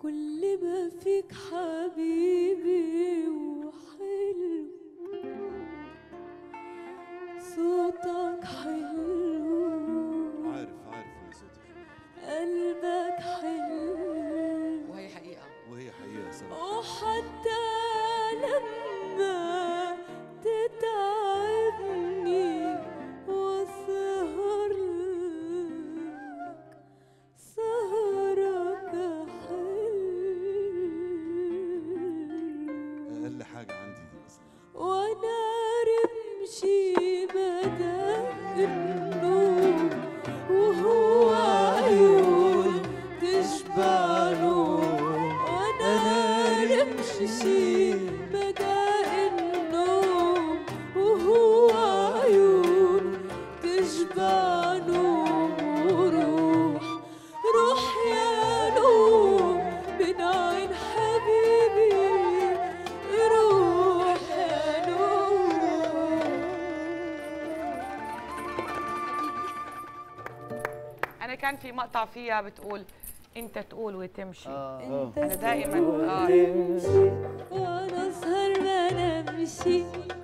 Speaker 9: كل ما فيك حبيبي وحلو صوتك حلو
Speaker 2: عارف عارف ان صوتي
Speaker 9: قلبك حلو
Speaker 1: وهي حقيقه
Speaker 2: وهي حقيقه صراحه
Speaker 9: وحتى لما تتعبني واسهر لك سهرك حلو
Speaker 2: اقل حاجه عندي دي اصلا
Speaker 9: وانا رمشي مدى النور وهو عيون تشبع نور وانا رمشي مدى النوم وهو عيون تشبع نور روح روح يا نور من عين حبيبي روح يا نور
Speaker 1: انا كان في مقطع فيها بتقول انت تقول وتمشي
Speaker 4: اه
Speaker 1: انا دائما اه
Speaker 9: تمشي وانا اسهر ما نمشي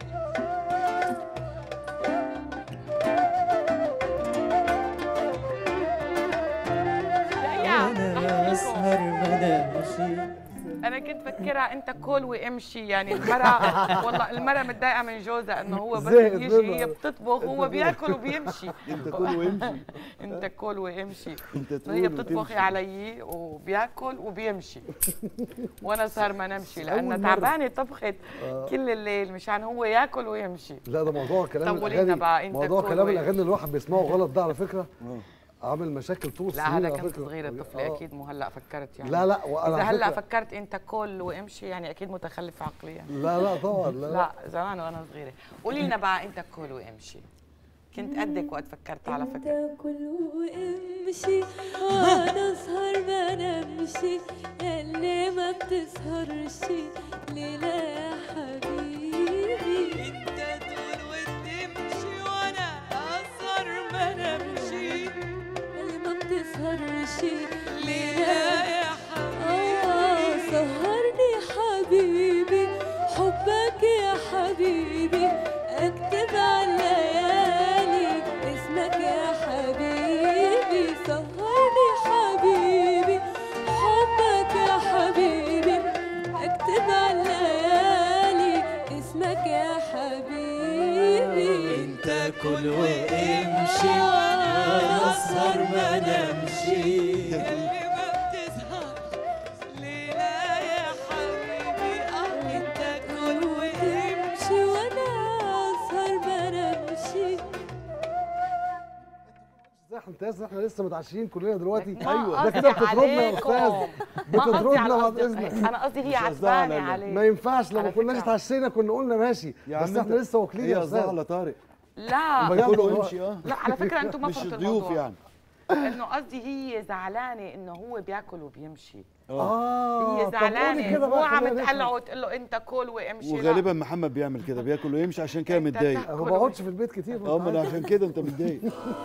Speaker 1: لا
Speaker 8: انا
Speaker 1: يا
Speaker 8: اسهر ما نمشي
Speaker 1: انا كنت فكرها انت كل وامشي يعني المرأة والله المرأة متضايقة من جوزها انه هو بس
Speaker 5: زهقت
Speaker 1: يجي
Speaker 5: منه.
Speaker 1: هي بتطبخ هو بياكل وبيمشي
Speaker 4: انت كل وامشي
Speaker 1: انت كل وامشي
Speaker 4: انت تقول
Speaker 1: هي بتطبخي
Speaker 4: وتمشي.
Speaker 1: علي وبياكل وبيمشي وانا صار ما نمشي لانها
Speaker 5: مرة.
Speaker 1: تعبانه طبخت كل الليل مشان هو ياكل ويمشي
Speaker 5: لا ده موضوع كلام
Speaker 1: طب قولي لنا
Speaker 5: الاغاني
Speaker 1: بقى، أنت
Speaker 5: موضوع
Speaker 1: كل
Speaker 5: كلام
Speaker 1: وين؟
Speaker 5: الاغاني اللي الواحد بيسمعه غلط ده على فكره
Speaker 4: اه
Speaker 5: عامل مشاكل طول
Speaker 1: لا
Speaker 5: السنين
Speaker 1: هذا
Speaker 5: على
Speaker 1: كنت
Speaker 5: فكرة.
Speaker 1: صغيرة طفلة
Speaker 5: آه.
Speaker 1: أكيد مو هلا فكرت يعني
Speaker 5: لا لا وانا
Speaker 1: إذا
Speaker 5: على
Speaker 1: هلا
Speaker 5: فكرة-
Speaker 1: فكرت أنت كل وامشي يعني أكيد متخلف عقليا
Speaker 5: لا لا طبعا لا, لا.
Speaker 1: لا زمان وأنا صغيرة قولي لنا بقى أنت كل وامشي كنت قدك وقت فكرت على فكرة
Speaker 9: انت كل وامشي وانا اسهر ما نمشي ياللي ما بتسهرش ليلة يا حبيبي انت تقول وتمشي وانا اسهر ما نمشي ياللي ما بتسهرش ليلة يا حبيبي سهرني حبيبي حبك يا حبيبي اكتب على الليالي اسمك يا حبيبي سهرني حبيبي حبك يا حبيبي اكتب على الليالي اسمك يا حبيبي
Speaker 8: انت كل وامشي وانا اسهر ما نمشي
Speaker 9: اللي ما بتسهر ليلة يا حبيبي اه انت كل وامشي وانا اسهر ما نمشي
Speaker 5: ازاي احنا انت احنا لسه متعشيين كلنا دلوقتي
Speaker 1: ما
Speaker 5: ده كده
Speaker 1: قصدي
Speaker 5: بتطردنا يا
Speaker 1: عليكم.
Speaker 5: استاذ
Speaker 1: ما قصدي
Speaker 5: بتطردنا
Speaker 1: على
Speaker 5: بعد
Speaker 1: قصدي-
Speaker 5: اذنك
Speaker 1: أنا قصدي هي
Speaker 4: مش قصدها
Speaker 1: عتبانة
Speaker 4: على-
Speaker 1: عليك
Speaker 5: ما ينفعش لو ما
Speaker 1: على
Speaker 5: كناش
Speaker 1: فكرة.
Speaker 5: اتعشينا كنا قلنا ماشي
Speaker 4: يا
Speaker 5: بس
Speaker 4: عم
Speaker 5: احنا
Speaker 4: انت-
Speaker 5: لسه واكلين
Speaker 4: هي
Speaker 5: يا
Speaker 4: قصدها
Speaker 5: استاذ
Speaker 4: على طارق
Speaker 1: لا
Speaker 5: بجد
Speaker 4: كل
Speaker 5: والله.
Speaker 4: وامشي اه
Speaker 1: لا على فكرة أنتم ما
Speaker 4: مش
Speaker 1: فهمتوا
Speaker 4: الضيوف
Speaker 1: الموضوع
Speaker 4: يعني
Speaker 1: انه قصدي هي زعلانه انه هو بياكل وبيمشي
Speaker 5: اه
Speaker 1: هي
Speaker 5: طب قولي
Speaker 1: زعلانه
Speaker 5: كده
Speaker 1: مو
Speaker 5: بقى
Speaker 1: عم
Speaker 5: خلينا
Speaker 1: تقلعه
Speaker 5: نفهم.
Speaker 1: وتقول له انت كل وامشي لا.
Speaker 4: وغالبا محمد بيعمل كده بياكل ويمشي عشان كده
Speaker 1: أنت
Speaker 4: متضايق
Speaker 1: تاكل
Speaker 5: انا ما بقعدش في البيت كتير
Speaker 4: اه ما انا عشان كده انت متضايق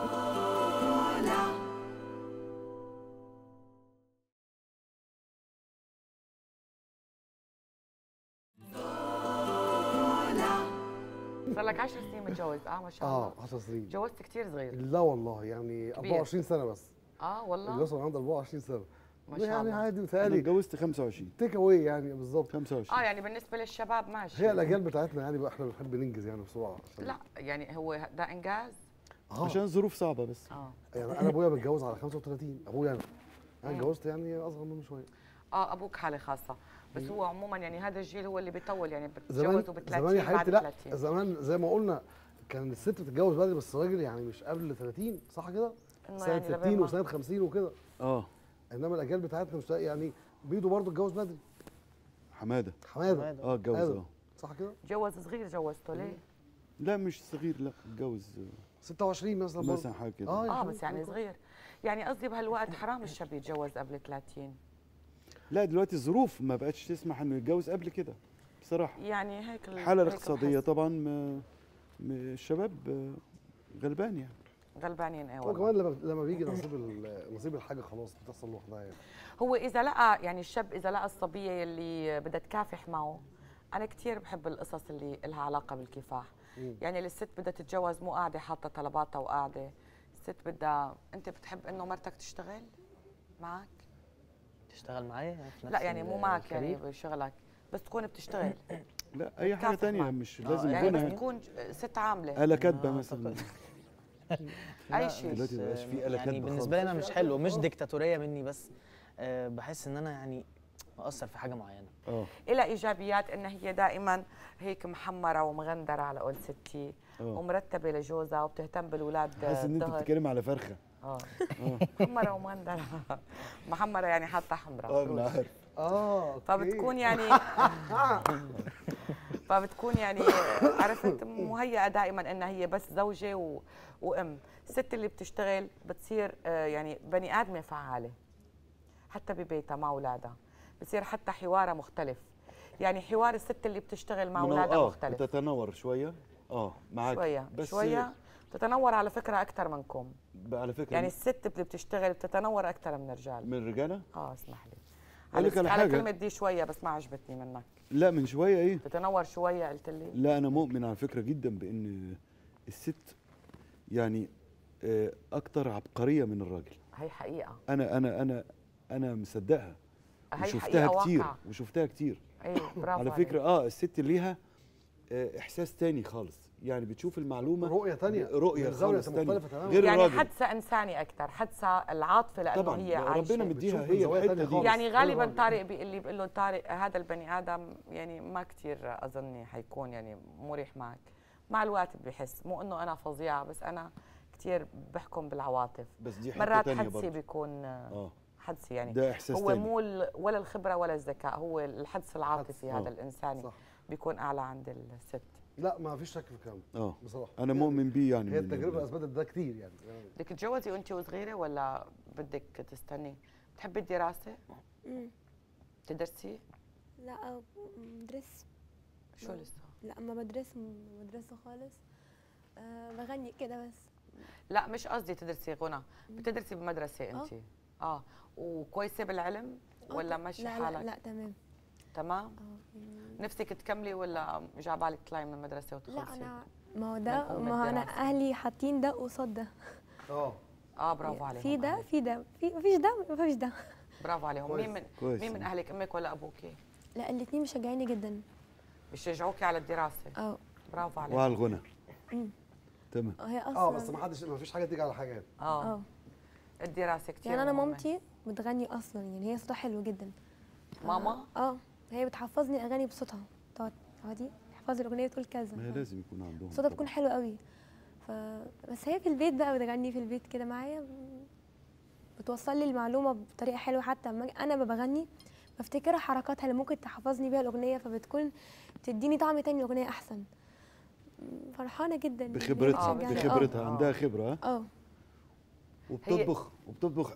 Speaker 1: صار لك 10 سنين متجوز اه ما شاء الله
Speaker 5: اه 10 سنين
Speaker 1: تجوزت كثير صغير
Speaker 5: لا والله يعني 24 سنه بس
Speaker 1: اه والله
Speaker 5: الجواز عندي 24 سنه
Speaker 1: ما شاء
Speaker 5: يعني
Speaker 1: الله
Speaker 5: عادي
Speaker 4: انا
Speaker 5: متهيألي
Speaker 4: اتجوزت 25
Speaker 5: تيك اواي يعني بالظبط
Speaker 4: 25
Speaker 1: اه يعني بالنسبه للشباب ماشي
Speaker 5: هي الاجيال بتاعتنا يعني بقى احنا بنحب ننجز يعني بسرعه عشان
Speaker 1: لا يعني هو ده انجاز
Speaker 5: اه
Speaker 4: عشان ظروف صعبه بس
Speaker 1: اه
Speaker 5: يعني انا ابويا متجوز على 35 ابويا انا انا اتجوزت يعني اصغر منه شويه
Speaker 1: اه ابوك حاله خاصه بس هو عموما يعني هذا الجيل هو اللي بيطول يعني
Speaker 5: زمان
Speaker 1: بتجوزوا ب 30
Speaker 5: زمان يا
Speaker 1: بعد
Speaker 5: حبيبتي لا
Speaker 1: 30
Speaker 5: زمان زي ما قلنا كان الست بتتجوز بدري بس الراجل يعني مش قبل 30 صح كده؟
Speaker 1: إنه
Speaker 5: سنه
Speaker 1: يعني لبين
Speaker 5: 60
Speaker 1: ما-
Speaker 5: وسنه 50 وكده
Speaker 4: اه
Speaker 5: انما الاجيال بتاعتنا مش يعني بيدو برضه اتجوز بدري
Speaker 4: حماده
Speaker 5: حماده
Speaker 4: اه اتجوز
Speaker 5: آدم.
Speaker 4: اه
Speaker 5: صح كده؟
Speaker 1: جوز صغير جوزته ليه؟
Speaker 4: لا مش صغير لا اتجوز
Speaker 5: 26 مثلا برضه
Speaker 4: مثلا حاجه كده
Speaker 5: اه يا
Speaker 1: اه
Speaker 5: حبيبي.
Speaker 1: بس يعني صغير يعني قصدي بهالوقت حرام الشاب يتجوز قبل 30
Speaker 4: لا دلوقتي الظروف ما بقتش تسمح انه يتجوز قبل كده بصراحه
Speaker 1: يعني هيك ال-
Speaker 4: الحاله
Speaker 1: هيك
Speaker 4: الاقتصاديه
Speaker 1: بحس.
Speaker 4: طبعا ما ما الشباب آه، غلبان يعني
Speaker 1: غلبانين ايه
Speaker 5: هو
Speaker 1: والله
Speaker 5: كمان لما لما بيجي نصيب ال- نصيب الحاجه خلاص بتحصل لوحدها يعني
Speaker 1: هو اذا لقى يعني الشاب اذا لقى الصبيه اللي بدها تكافح معه انا كثير بحب القصص اللي لها علاقه بالكفاح
Speaker 5: مم.
Speaker 1: يعني الست بدها تتجوز مو قاعده حاطه طلباتها وقاعده الست بدها انت بتحب انه مرتك تشتغل معك
Speaker 7: تشتغل معايا في
Speaker 1: لا
Speaker 7: نفس
Speaker 1: يعني مو
Speaker 7: ال-
Speaker 1: معك يعني
Speaker 7: الكارير؟
Speaker 1: بشغلك بس تكون بتشتغل
Speaker 4: لا اي حاجه
Speaker 1: كافح
Speaker 4: تانية
Speaker 1: معك.
Speaker 4: مش
Speaker 7: آه،
Speaker 4: لازم
Speaker 1: يعني بس
Speaker 4: غنى
Speaker 1: تكون ست عامله
Speaker 4: آلة كاتبة
Speaker 7: آه،
Speaker 4: مثلا
Speaker 7: لا،
Speaker 1: أي شيء.
Speaker 4: دلوقتي
Speaker 7: بس،
Speaker 4: مبقاش في آلة
Speaker 7: يعني
Speaker 4: كاتبة
Speaker 7: بالنسبه لي انا
Speaker 4: خالص.
Speaker 7: مش حلو مش ديكتاتوريه مني بس آه، بحس ان انا يعني مقصر في حاجه معينه
Speaker 4: اه
Speaker 1: إلها ايجابيات ان هي دائما هيك محمره ومغندره على قول ستي
Speaker 4: اه
Speaker 1: ومرتبه لجوزها وبتهتم بالاولاد
Speaker 4: حاسس ان انت
Speaker 1: ظهر.
Speaker 4: بتتكلم على فرخه
Speaker 1: اه محمره ومغندره محمره يعني حاطه حمراء
Speaker 4: اه انا عارف
Speaker 5: اه أوكي.
Speaker 1: فبتكون يعني فبتكون يعني عرفت مهيئه دائما انها هي بس زوجه و... وام الست اللي بتشتغل بتصير آه، يعني بني ادمه فعاله حتى ببيتها مع اولادها بصير حتى حوارها مختلف يعني حوار الست اللي بتشتغل مع
Speaker 4: منو-
Speaker 1: اولادها
Speaker 4: اه
Speaker 1: مختلف
Speaker 4: بتتنور شويه اه معاك
Speaker 1: شويه
Speaker 4: بس
Speaker 1: شويه تتنور على فكره اكثر منكم
Speaker 4: ب- على فكره
Speaker 1: يعني الست اللي بتشتغل بتتنور اكثر من الرجال
Speaker 4: من الرجاله
Speaker 1: اه اسمح لي
Speaker 4: أقول لك على
Speaker 1: على
Speaker 4: حاجة.
Speaker 1: كلمه دي شويه بس ما عجبتني منك
Speaker 4: لا من شويه ايه
Speaker 1: تتنور شويه قلت لي
Speaker 4: لا انا مؤمن على فكره جدا بان الست يعني آه، اكتر عبقريه من الراجل
Speaker 1: هي حقيقه
Speaker 4: انا انا انا انا مصدقها
Speaker 1: هي
Speaker 4: وشفتها
Speaker 1: حقيقة
Speaker 4: كتير
Speaker 1: واقعة.
Speaker 4: وشفتها كتير
Speaker 1: ايه برافو
Speaker 4: على
Speaker 1: عليك.
Speaker 4: فكره اه الست ليها آه، احساس تاني خالص يعني بتشوف المعلومه
Speaker 5: رؤيه تانية
Speaker 4: رؤيه
Speaker 5: من زاوية
Speaker 4: خالص تانية
Speaker 5: مختلفة تماماً.
Speaker 4: غير
Speaker 1: يعني
Speaker 4: الراجل
Speaker 1: حدسه انساني اكثر حدسه العاطفه لانه
Speaker 4: طبعا
Speaker 1: هي
Speaker 4: ربنا
Speaker 1: عايشه
Speaker 4: مديها
Speaker 5: بتشوف من
Speaker 4: هي
Speaker 5: زوايا
Speaker 4: الحته
Speaker 5: تانية
Speaker 4: دي
Speaker 5: خالص.
Speaker 1: يعني
Speaker 5: غير
Speaker 1: غالبا
Speaker 5: الراجل.
Speaker 1: طارق بيقول لي بقول له طارق هذا البني ادم يعني ما كثير اظني حيكون يعني مريح معك مع الوقت بحس مو انه انا فظيعه بس انا كثير بحكم بالعواطف
Speaker 4: بس دي حته
Speaker 1: مرات
Speaker 4: تانية
Speaker 1: حدسي
Speaker 4: برضه
Speaker 1: بيكون
Speaker 4: اه
Speaker 1: حدسي يعني
Speaker 4: ده احساس
Speaker 1: هو
Speaker 4: تاني
Speaker 1: مو ال- ولا الخبره ولا الذكاء هو الحدس العاطفي
Speaker 4: آه.
Speaker 1: هذا الانساني
Speaker 5: صح
Speaker 1: بيكون اعلى عند الست
Speaker 5: لا ما فيش شك في الكلام ده
Speaker 4: اه
Speaker 5: بصراحه
Speaker 4: انا مؤمن بيه يعني
Speaker 5: هي
Speaker 4: من
Speaker 5: التجربه
Speaker 4: ال-
Speaker 5: اثبتت ده كتير يعني
Speaker 1: بدك تتجوزي وانت وصغيره ولا بدك تستني بتحبي الدراسه
Speaker 6: مم.
Speaker 1: تدرسي
Speaker 6: لا بدرس
Speaker 1: شو
Speaker 6: لا.
Speaker 1: لسه
Speaker 6: لا ما بدرس مدرسة خالص أه بغني كده بس
Speaker 1: لا مش قصدي تدرسي غنى بتدرسي بمدرسه انت اه وكويسه بالعلم
Speaker 6: آه،
Speaker 1: ولا
Speaker 6: ط-
Speaker 1: ماشي
Speaker 6: لا
Speaker 1: حالك
Speaker 6: لا لا تمام
Speaker 1: تمام
Speaker 6: اه يعني
Speaker 1: نفسك تكملي ولا مش على بالك تطلعي من المدرسه
Speaker 6: لا
Speaker 1: وتخلصي
Speaker 6: انا ما هو ده
Speaker 1: من أم
Speaker 6: ما هو انا
Speaker 1: الدراسة.
Speaker 6: اهلي حاطين ده قصاد ده
Speaker 5: اه
Speaker 1: اه برافو عليهم
Speaker 6: في ده
Speaker 1: أهلك.
Speaker 6: في ده في مفيش ده مفيش ده
Speaker 1: برافو عليهم
Speaker 5: كويس،
Speaker 1: مين من
Speaker 4: كويس
Speaker 1: مين من اهلك امك ولا ابوكي
Speaker 6: لا الاتنين مشجعيني جدا
Speaker 1: بيشجعوكي على الدراسه
Speaker 6: اه
Speaker 1: برافو عليك
Speaker 4: وعلى الغنى
Speaker 6: مم.
Speaker 4: تمام
Speaker 6: هي اصلا
Speaker 5: اه بس ما حدش ما فيش حاجه تيجي على حاجه يعني
Speaker 1: اه
Speaker 6: اه
Speaker 1: الدراسه كثير
Speaker 6: يعني انا مامتي بتغني اصلا يعني هي صوتها حلو جدا
Speaker 1: ماما
Speaker 6: اه هي بتحفظني الاغاني بصوتها تقعد تقعدي تحفظي الاغنيه تقول كذا
Speaker 4: ما هي لازم يكون عندهم
Speaker 6: صوتها
Speaker 4: طبعاً.
Speaker 6: بتكون حلو قوي ف... بس هي في البيت بقى بتغني في البيت كده معايا بتوصل لي المعلومه بطريقه حلوه حتى لما أجي- انا ما بغني بفتكرها حركاتها اللي ممكن تحفظني بيها الاغنيه فبتكون بتديني طعم تاني الاغنيه احسن م، فرحانه جدا إن هي
Speaker 4: بخبرتها
Speaker 6: بتشجعني.
Speaker 4: بخبرتها
Speaker 1: آه.
Speaker 4: عندها خبره ها
Speaker 6: اه
Speaker 4: وبتطبخ وبتطبخ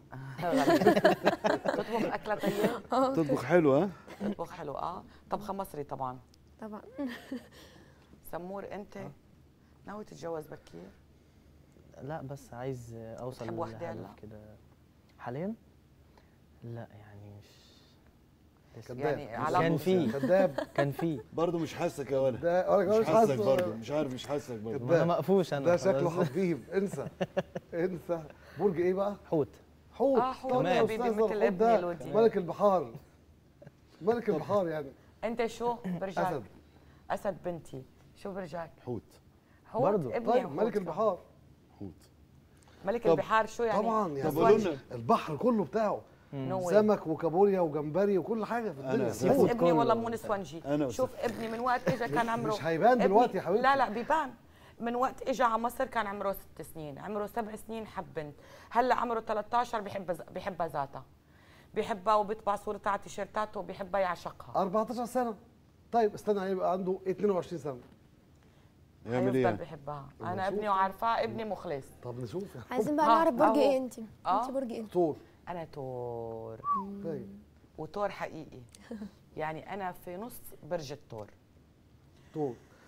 Speaker 1: تطبخ اكله طيب
Speaker 6: اه
Speaker 4: بتطبخ حلو ها
Speaker 1: تطبخ حلو اه طبخه مصري طبعا
Speaker 6: طبعا
Speaker 1: سمور انت ناوي تتجوز بكير
Speaker 7: لا بس عايز اوصل
Speaker 1: بتحب واحدة
Speaker 7: لهدف
Speaker 1: هلا؟
Speaker 7: كده حاليا لا يعني مش لسه.
Speaker 5: كداب
Speaker 1: يعني
Speaker 5: مش-
Speaker 1: على-
Speaker 7: كان في
Speaker 5: كداب
Speaker 7: كان في
Speaker 4: برضه مش حاسك يا ولد
Speaker 5: ده انا كمان
Speaker 4: مش
Speaker 5: مش
Speaker 4: حاسك
Speaker 5: حاسس
Speaker 4: برضه مش عارف مش حاسك برضه
Speaker 5: كداب.
Speaker 7: ما انا مقفوش انا
Speaker 5: ده شكله
Speaker 7: خلاص.
Speaker 5: حبيب انسى انسى برج ايه بقى؟
Speaker 7: حوت
Speaker 5: حوت
Speaker 1: آه، حوت
Speaker 5: طبعاً
Speaker 1: يا
Speaker 5: يا
Speaker 1: حبيبي،
Speaker 5: أستاذ،
Speaker 1: مثل
Speaker 5: الحوت
Speaker 1: ابني
Speaker 5: ده
Speaker 1: الوديع.
Speaker 5: ملك البحار ملك البحار يعني
Speaker 1: انت شو برجك
Speaker 5: اسد
Speaker 1: اسد بنتي شو برجك
Speaker 4: حوت
Speaker 1: حوت
Speaker 7: برضو.
Speaker 1: ابني
Speaker 5: طيب
Speaker 1: حوت
Speaker 5: ملك
Speaker 1: كمان.
Speaker 5: البحار
Speaker 4: حوت
Speaker 1: ملك
Speaker 4: طب-
Speaker 1: البحار شو يعني
Speaker 5: طبعا يعني
Speaker 4: طب قولوا لنا
Speaker 5: البحر كله بتاعه
Speaker 1: نو واي.
Speaker 5: سمك وكابوريا وجمبري وكل حاجه في
Speaker 4: أنا
Speaker 5: الدنيا
Speaker 4: سي
Speaker 1: بس
Speaker 4: فود
Speaker 1: ابني
Speaker 7: كله.
Speaker 1: والله مو نسوانجي
Speaker 4: أنا
Speaker 1: شوف ابني من وقت اجى كان عمره
Speaker 5: مش هيبان
Speaker 1: ابني-
Speaker 5: دلوقتي يا حبيبتي
Speaker 1: لا لا بيبان من وقت اجى على مصر كان عمره ست سنين عمره سبع سنين حب بنت هلا عمره 13 بحب بحبها ذاتها بيحبها وبيطبع صورتها على تيشيرتاته وبيحبها يعشقها
Speaker 5: 14 سنه طيب استنى هيبقى عنده 22 سنه
Speaker 4: يعمل ايه
Speaker 1: هيفضل
Speaker 4: يعني
Speaker 1: بيحبها
Speaker 5: أما
Speaker 1: انا
Speaker 5: شوف
Speaker 1: ابني
Speaker 5: طبعا.
Speaker 1: وعارفاه ابني مخلص
Speaker 5: طب نشوف يا
Speaker 6: عايزين بقى
Speaker 1: ها،
Speaker 6: نعرف برج
Speaker 1: أهو.
Speaker 6: ايه انت
Speaker 1: آه.
Speaker 6: انت برج ايه
Speaker 5: دكتور
Speaker 1: انا تور
Speaker 5: طيب
Speaker 1: وتور حقيقي يعني انا في نص برج التور
Speaker 5: دكتور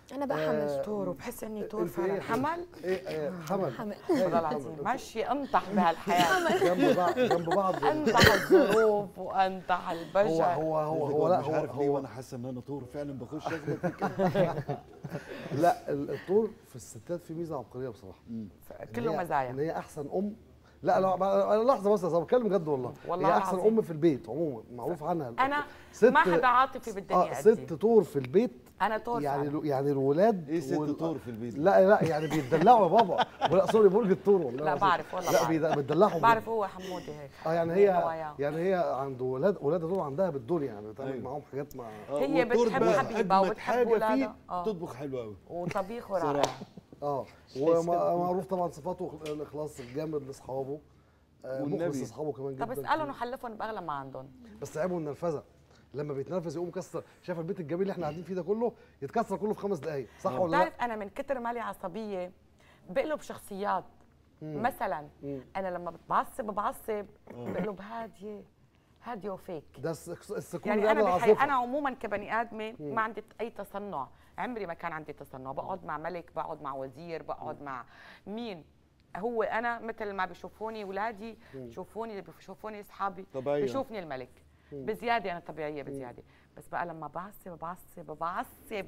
Speaker 6: انا بقى
Speaker 5: آه،
Speaker 6: حمل
Speaker 1: طور وبحس اني طور
Speaker 5: انت ايه
Speaker 1: فعلا
Speaker 5: يا
Speaker 1: حمل
Speaker 5: ايه آه، حمل
Speaker 6: حمل
Speaker 1: والله العظيم مشي انطح بهالحياه
Speaker 5: جنب بعض جنب بعض
Speaker 1: انطح الظروف وانطح
Speaker 5: هو
Speaker 1: البشر
Speaker 5: هو هو هو لا
Speaker 4: مش
Speaker 5: هو
Speaker 4: عارف ليه
Speaker 5: هو
Speaker 4: وانا حاسه ان انا طور فعلا بخش اخبط في كده
Speaker 5: لا ال- الطول في الستات في ميزه عبقريه بصراحه إن
Speaker 1: كله
Speaker 5: هي- ان
Speaker 1: مزايا
Speaker 5: هي احسن ام لا لا ما- أنا لحظه بس انا بتكلم بجد والله
Speaker 1: والله
Speaker 5: هي احسن
Speaker 1: العظيم.
Speaker 5: ام في البيت عموما معروف عنها
Speaker 1: انا
Speaker 5: ست-
Speaker 1: ما حدا عاطفي بالدنيا
Speaker 5: اه
Speaker 1: قدي
Speaker 5: ست طور في البيت
Speaker 1: انا طور
Speaker 5: يعني
Speaker 1: فعلا.
Speaker 5: الو- يعني الولاد
Speaker 4: ايه ست
Speaker 5: وال-
Speaker 4: طور في البيت
Speaker 5: لا لا يعني بيتدلعوا يا بابا ولا سوري برج الطور والله
Speaker 1: لا
Speaker 5: العظيم.
Speaker 1: بعرف والله
Speaker 5: لا
Speaker 1: بعرف.
Speaker 5: بيد- بيتدلعوا
Speaker 1: بعرف هو حمودي هيك
Speaker 5: اه يعني
Speaker 1: بينه
Speaker 5: هي
Speaker 1: وياه.
Speaker 5: يعني هي عند ولاد ولادها دول عندها بالدنيا يعني بتعمل
Speaker 4: أيوة.
Speaker 5: معاهم حاجات مع
Speaker 4: آه،
Speaker 1: هي
Speaker 4: والطور
Speaker 1: بتحب
Speaker 4: بقى
Speaker 1: حبيبها
Speaker 4: أجمد
Speaker 1: وبتحب
Speaker 4: حاجة
Speaker 1: ولادها.
Speaker 4: فيه
Speaker 1: آه.
Speaker 4: تطبخ حلو قوي
Speaker 1: وطبيخ ورائع
Speaker 4: صراحه
Speaker 5: اه ومعروف طبعا صفاته الاخلاص الجامد لاصحابه آه،
Speaker 4: والنبي.
Speaker 5: مخلص لاصحابه كمان جدا
Speaker 1: طب اسالهم نحلفهم باغلى ما عندهم
Speaker 5: بس عيبه النرفزه لما بيتنرفز يقوم كسر شايف البيت الجميل اللي احنا قاعدين فيه ده كله يتكسر كله في خمس دقائق صح ولا لا؟
Speaker 1: بتعرف انا من كتر مالي عصبيه بقلب شخصيات مثلا
Speaker 5: مم.
Speaker 1: انا لما بعصب بعصب بقلب هاديه هاديه وفيك
Speaker 5: ده الس- السكون
Speaker 1: يعني
Speaker 5: اللي
Speaker 1: انا
Speaker 5: قبل
Speaker 1: بحي...
Speaker 5: العاصفه
Speaker 1: انا عموما كبني ادمه ما عندي اي تصنع عمري ما كان عندي تصنع بقعد مع ملك بقعد مع وزير بقعد مع مين هو انا مثل ما بيشوفوني اولادي بيشوفوني بيشوفوني اصحابي
Speaker 4: طبيعية.
Speaker 1: بيشوفني الملك بزياده انا طبيعيه بزياده بس بقى لما بعصب بعصب بعصب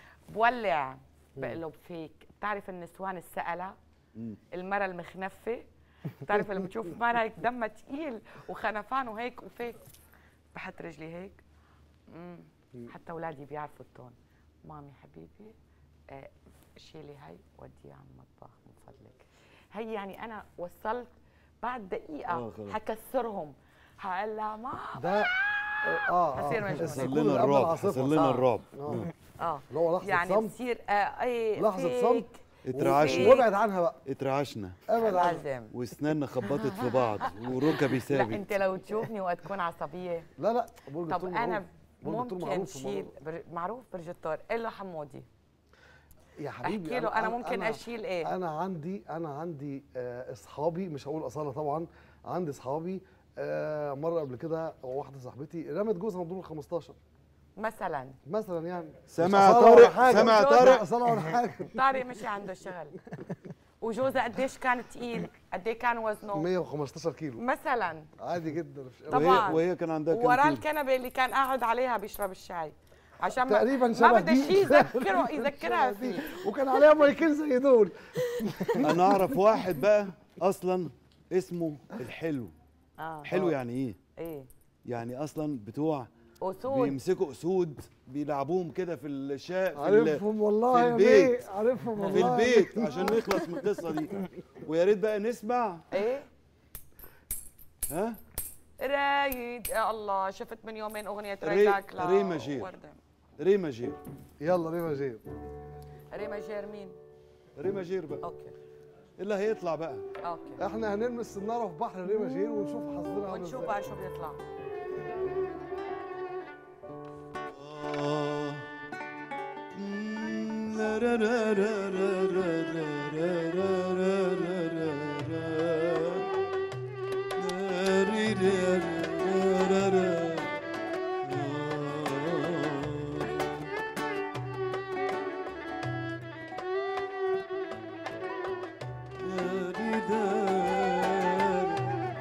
Speaker 1: بولع بقلب فيك بتعرف النسوان السألة المرة المخنفة بتعرف لما تشوف مرة هيك دمها تقيل وخنفان وهيك وفيك بحط رجلي هيك مم. حتى اولادي بيعرفوا التون مامي حبيبي آه شيلي هاي وديها على المطبخ من فضلك هي يعني انا وصلت بعد دقيقه
Speaker 4: آه، خلاص.
Speaker 1: حكسرهم هقلها ما
Speaker 5: ده اه
Speaker 1: حصير
Speaker 5: اه
Speaker 1: مجنون.
Speaker 5: السكون
Speaker 4: حصل
Speaker 5: اللي
Speaker 4: لنا
Speaker 5: قبل
Speaker 4: الرعب
Speaker 5: العاصفة.
Speaker 4: حصل لنا
Speaker 1: آه.
Speaker 4: الرعب
Speaker 5: اه
Speaker 1: اه
Speaker 5: اللي هو لحظه
Speaker 1: يعني
Speaker 5: صمت
Speaker 1: بصير آه اي
Speaker 5: لحظة
Speaker 1: فيك
Speaker 5: صمت.
Speaker 4: اترعشنا
Speaker 5: وابعد عنها بقى
Speaker 4: اترعشنا
Speaker 5: ابعد عنها
Speaker 1: لازم
Speaker 4: واسناننا خبطت في بعض وركبي
Speaker 1: لا
Speaker 4: ثابت
Speaker 1: انت لو تشوفني وقت تكون عصبيه
Speaker 5: لا لا برج
Speaker 1: طب
Speaker 5: الثور
Speaker 1: انا
Speaker 5: معروف. برج الثور
Speaker 1: ممكن
Speaker 5: معروف في
Speaker 1: شيل
Speaker 5: الموضوع.
Speaker 1: بر- معروف برج الثور قل له حمودي
Speaker 5: يا حبيبي
Speaker 1: احكي له انا ممكن اشيل ايه
Speaker 5: انا عندي انا عندي آه، اصحابي مش هقول اصاله طبعا عندي اصحابي آه، مره قبل كده واحده صاحبتي رمت جوزها من دور ال 15
Speaker 1: مثلا
Speaker 5: مثلا يعني مش
Speaker 4: سمع
Speaker 5: أصالة ولا
Speaker 4: طارق
Speaker 5: حاجة.
Speaker 4: سمع
Speaker 5: مش
Speaker 4: طارق
Speaker 5: اصاله ولا حاجه
Speaker 1: طارق مشي عنده الشغل وجوزها قديش كان تقيل قد ايه كان وزنه
Speaker 5: 115 كيلو
Speaker 1: مثلا
Speaker 5: عادي جدا مش
Speaker 1: طبعاً.
Speaker 4: وهي, وهي كان عندها كام
Speaker 1: وراه
Speaker 4: كيلو؟
Speaker 1: الكنبه اللي كان قاعد عليها بيشرب الشاي عشان ما
Speaker 5: تقريبا
Speaker 1: ما
Speaker 5: شبه
Speaker 1: بدها
Speaker 5: دي.
Speaker 1: شيء يذكره يذكرها فيه
Speaker 5: وكان عليها مايكين زي دول
Speaker 4: انا اعرف واحد بقى اصلا اسمه الحلو
Speaker 1: اه
Speaker 4: حلو يعني ايه
Speaker 1: ايه
Speaker 4: يعني اصلا بتوع
Speaker 1: اسود
Speaker 4: بيمسكوا اسود بيلعبوهم كده في الشاء في, ال-
Speaker 5: عارفهم والله
Speaker 4: في
Speaker 5: يا
Speaker 4: البيت.
Speaker 5: بيه عارفهم
Speaker 4: في
Speaker 5: والله
Speaker 4: البيت عشان نخلص من القصه دي ويا ريت بقى نسمع
Speaker 1: ايه
Speaker 4: ها
Speaker 1: رايد يا الله شفت من يومين اغنيه
Speaker 4: ري-
Speaker 1: رايدك لا
Speaker 4: ري ماجير.
Speaker 1: وردة.
Speaker 4: ريما جير
Speaker 5: يلا ريما جيب
Speaker 1: ريما جير مين
Speaker 4: ريما جير بقى
Speaker 1: اوكي
Speaker 4: اللي هيطلع بقى
Speaker 1: اوكي
Speaker 5: احنا هنرمي السناره في بحر ريما جير ونشوف حظنا عامل
Speaker 1: ونشوف
Speaker 5: ازاي
Speaker 1: بقى شو بيطلع
Speaker 4: آه. مم، لا را را را را را را را را را را را را. لا ري را را را را را. يا ري دا را.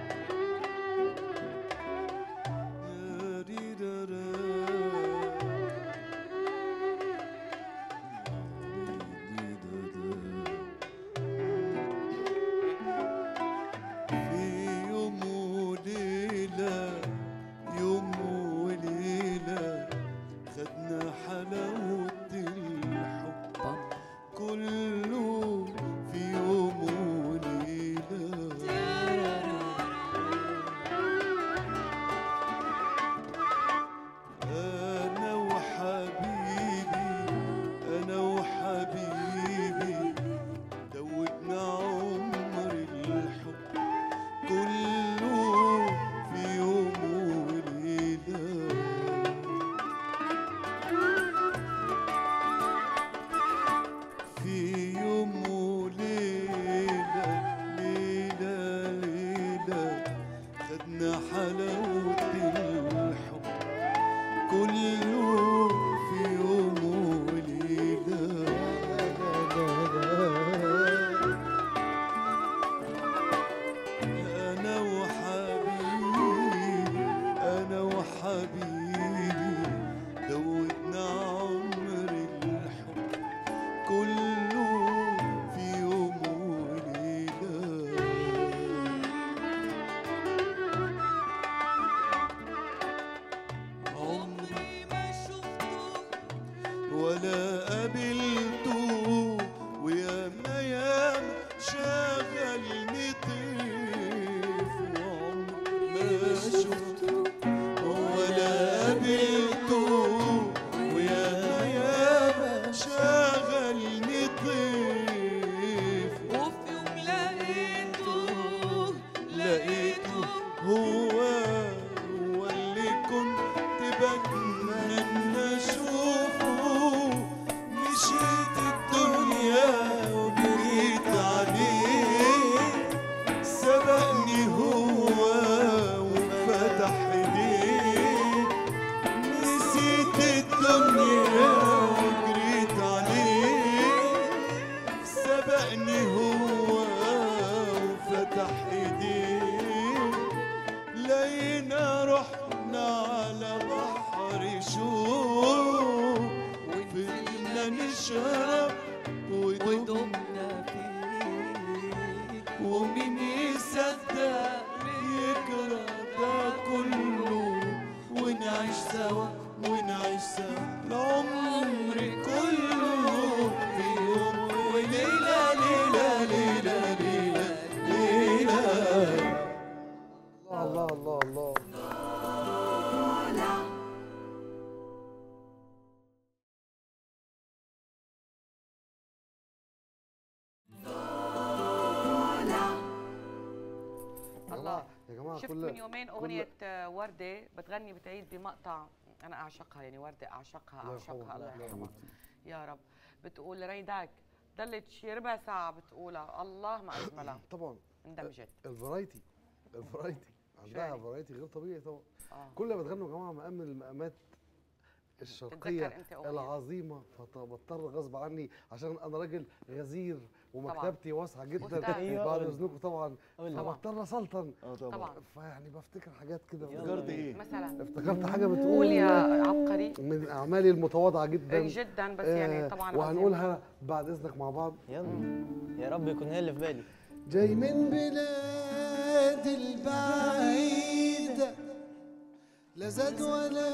Speaker 4: يا ري دا را. يا ري دا دا.
Speaker 3: ولا قابلته وياما ياما شغلني طيف وعمري ما شفته ولا قابلته وياما ياما شغلني طيف
Speaker 9: وفي يوم لقيته
Speaker 3: لقيته هو هو اللي كنت بتمنى اشوفه مشيت الدنيا وجريت عليه سبقني هو وفتح ايديه نسيت الدنيا وجريت عليه سبقني هو وفتح ايديه لقينا رحنا على بحر شوق وفضلنا نشرب ودمنا فيه ومين يصدق يجرى ده كله ونعيش سوا ونعيش سوا العمر كله في يوم وليلة ليلة ليلة ليلة ليلة
Speaker 5: الله الله الله
Speaker 1: الله
Speaker 5: يا جماعه
Speaker 1: شفت
Speaker 5: كل
Speaker 1: من يومين
Speaker 5: كل-
Speaker 1: اغنيه آه، ورده بتغني بتعيد بمقطع انا اعشقها يعني ورده اعشقها
Speaker 5: الله
Speaker 1: اعشقها
Speaker 5: يرحمها،
Speaker 1: الله
Speaker 5: الله
Speaker 1: يرحمها يا رب بتقول ريداك ضلت شي ربع ساعه بتقولها الله ما اجملها
Speaker 5: طبعا
Speaker 1: اندمجت
Speaker 5: الفرايتي الفرايتي عندها
Speaker 1: شعري.
Speaker 5: فرايتي غير طبيعي طبعا
Speaker 1: اه
Speaker 5: كل ما بتغنوا يا جماعه مقام من المقامات الشرقيه
Speaker 1: تتذكر أنت أغنية.
Speaker 5: العظيمه فبضطر غصب عني عشان انا راجل غزير
Speaker 1: طبعاً.
Speaker 5: ومكتبتي واسعه جدا
Speaker 1: أستاذ.
Speaker 7: أيوة،
Speaker 5: بعد
Speaker 7: قول.
Speaker 5: اذنكم طبعا
Speaker 7: قول.
Speaker 5: فبضطر اسلطن
Speaker 4: اه طبعا
Speaker 1: طبعا
Speaker 5: فيعني بفتكر حاجات كده
Speaker 4: افتكرت ايه؟
Speaker 1: مثلا
Speaker 5: افتكرت حاجه
Speaker 1: قول
Speaker 5: بتقول
Speaker 1: يا عبقري
Speaker 5: من اعمالي المتواضعه جدا
Speaker 1: جدا بس يعني
Speaker 5: آه،
Speaker 1: طبعا
Speaker 5: وهنقولها بعد اذنك مع بعض
Speaker 7: يلا يا رب يكون هي اللي في بالي
Speaker 2: جاي من بلاد البعيدة لا زاد ولا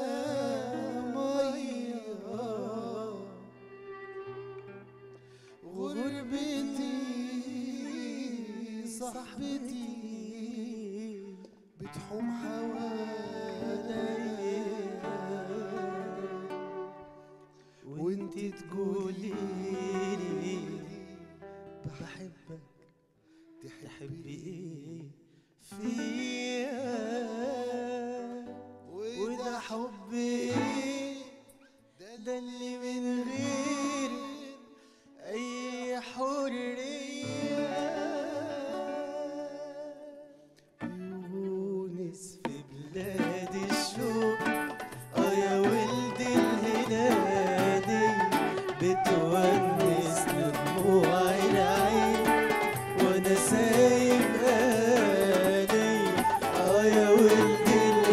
Speaker 2: مية غربتي صاحبتي بتحوم حواليا وانت تقولي لي بحبك تحبي ايه فيا وده حب ايه ده اللي من غير اي حرية يونس في بلاد الشوق اه يا ولد الهنادي بتونس دموع العين وانا سايب بالي اه يا ولد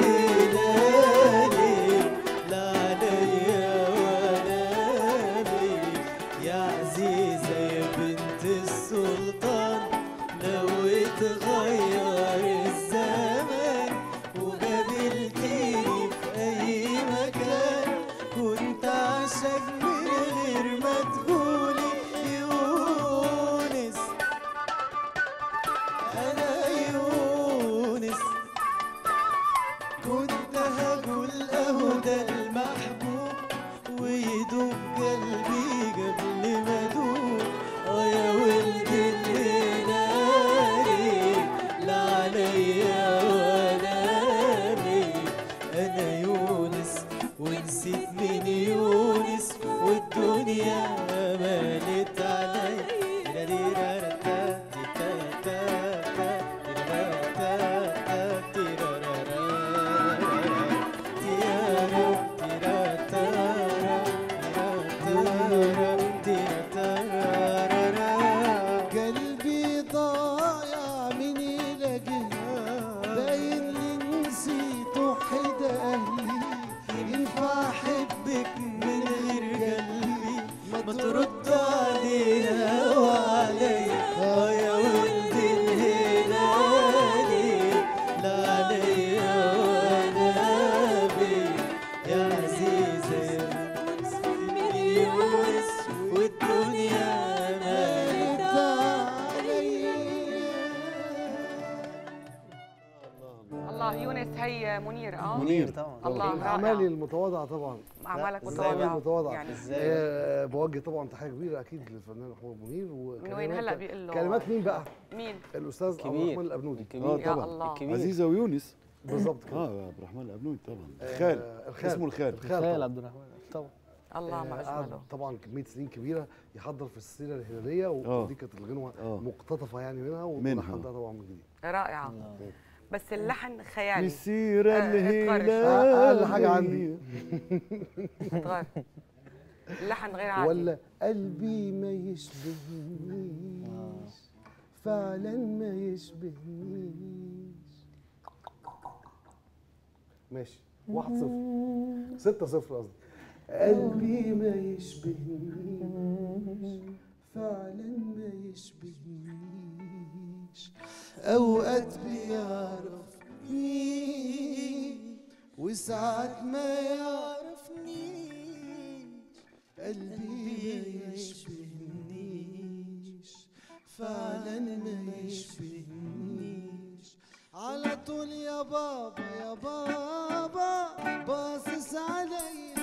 Speaker 2: الهلالي لا عليا ولا بي يا عزيزة يا بنت السلطان لو اتغير الزمان وقابلتيني في اي مكان كنت عاشق من غير ما تقولي يونس انا يونس كنت هقول اهو ده المحبوب ويدوب قلبي قبل ما ادوب اه يا ولد الهلالي لا عليا ولا بي انا يونس ونسيت من يونس والدنيا مالت علي
Speaker 1: اغاني منير اه
Speaker 7: منير طبعا
Speaker 1: الله
Speaker 5: من اعمالي
Speaker 1: رائع
Speaker 5: المتواضعه طبعا
Speaker 1: اعمالك
Speaker 7: إزاي
Speaker 5: أعمالي
Speaker 7: بقى؟
Speaker 1: متواضعه
Speaker 5: المتواضعه
Speaker 1: يعني
Speaker 7: ازاي
Speaker 5: آه بوجه طبعا تحيه كبيره اكيد للفنان محمود منير
Speaker 1: من وين
Speaker 5: وكلمات-
Speaker 1: هلا بيقول له
Speaker 5: كلمات مين بقى؟
Speaker 1: مين
Speaker 5: الاستاذ عبد
Speaker 7: كبير.
Speaker 5: الرحمن الابنودي
Speaker 4: اه
Speaker 7: الكبير
Speaker 1: يا
Speaker 4: طبعا
Speaker 1: الله
Speaker 7: الكبير
Speaker 4: عزيزه ويونس
Speaker 5: بالظبط كده
Speaker 4: اه عبد الرحمن الابنودي طبعا
Speaker 5: آه،
Speaker 4: الخال
Speaker 5: الخال.
Speaker 4: اسمه الخال
Speaker 5: الخال
Speaker 7: خال
Speaker 5: طبعا.
Speaker 7: عبد الرحمن طبعا
Speaker 1: الله ما
Speaker 5: آه، قعد
Speaker 1: اجمله
Speaker 5: طبعا كميه سنين كبيره يحضر في السيره الهلاليه
Speaker 4: آه.
Speaker 5: ودي كانت الغنوه
Speaker 4: آه.
Speaker 5: مقتطفه يعني منها
Speaker 4: منها.
Speaker 5: ولحن ده طبعا من جديد
Speaker 1: رائعه
Speaker 7: الله.
Speaker 1: بس اللحن خيالي
Speaker 4: السيرة
Speaker 1: آه، اتغرش.
Speaker 4: الهلالية
Speaker 5: اقل حاجه عندي
Speaker 1: غير اللحن غير عادي
Speaker 5: ولا قلبي ما يشبهنيش فعلا ما يشبهنيش ماشي واحد صفر ستة صفر قصدي قلبي ما يشبهنيش
Speaker 2: فعلا ما يشبهنيش اوقات بيعرفني وساعات ما يعرفنيش قلبي ما يشبهنيش فعلا ما يشبهنيش على طول يا بابا يا بابا باصص عليا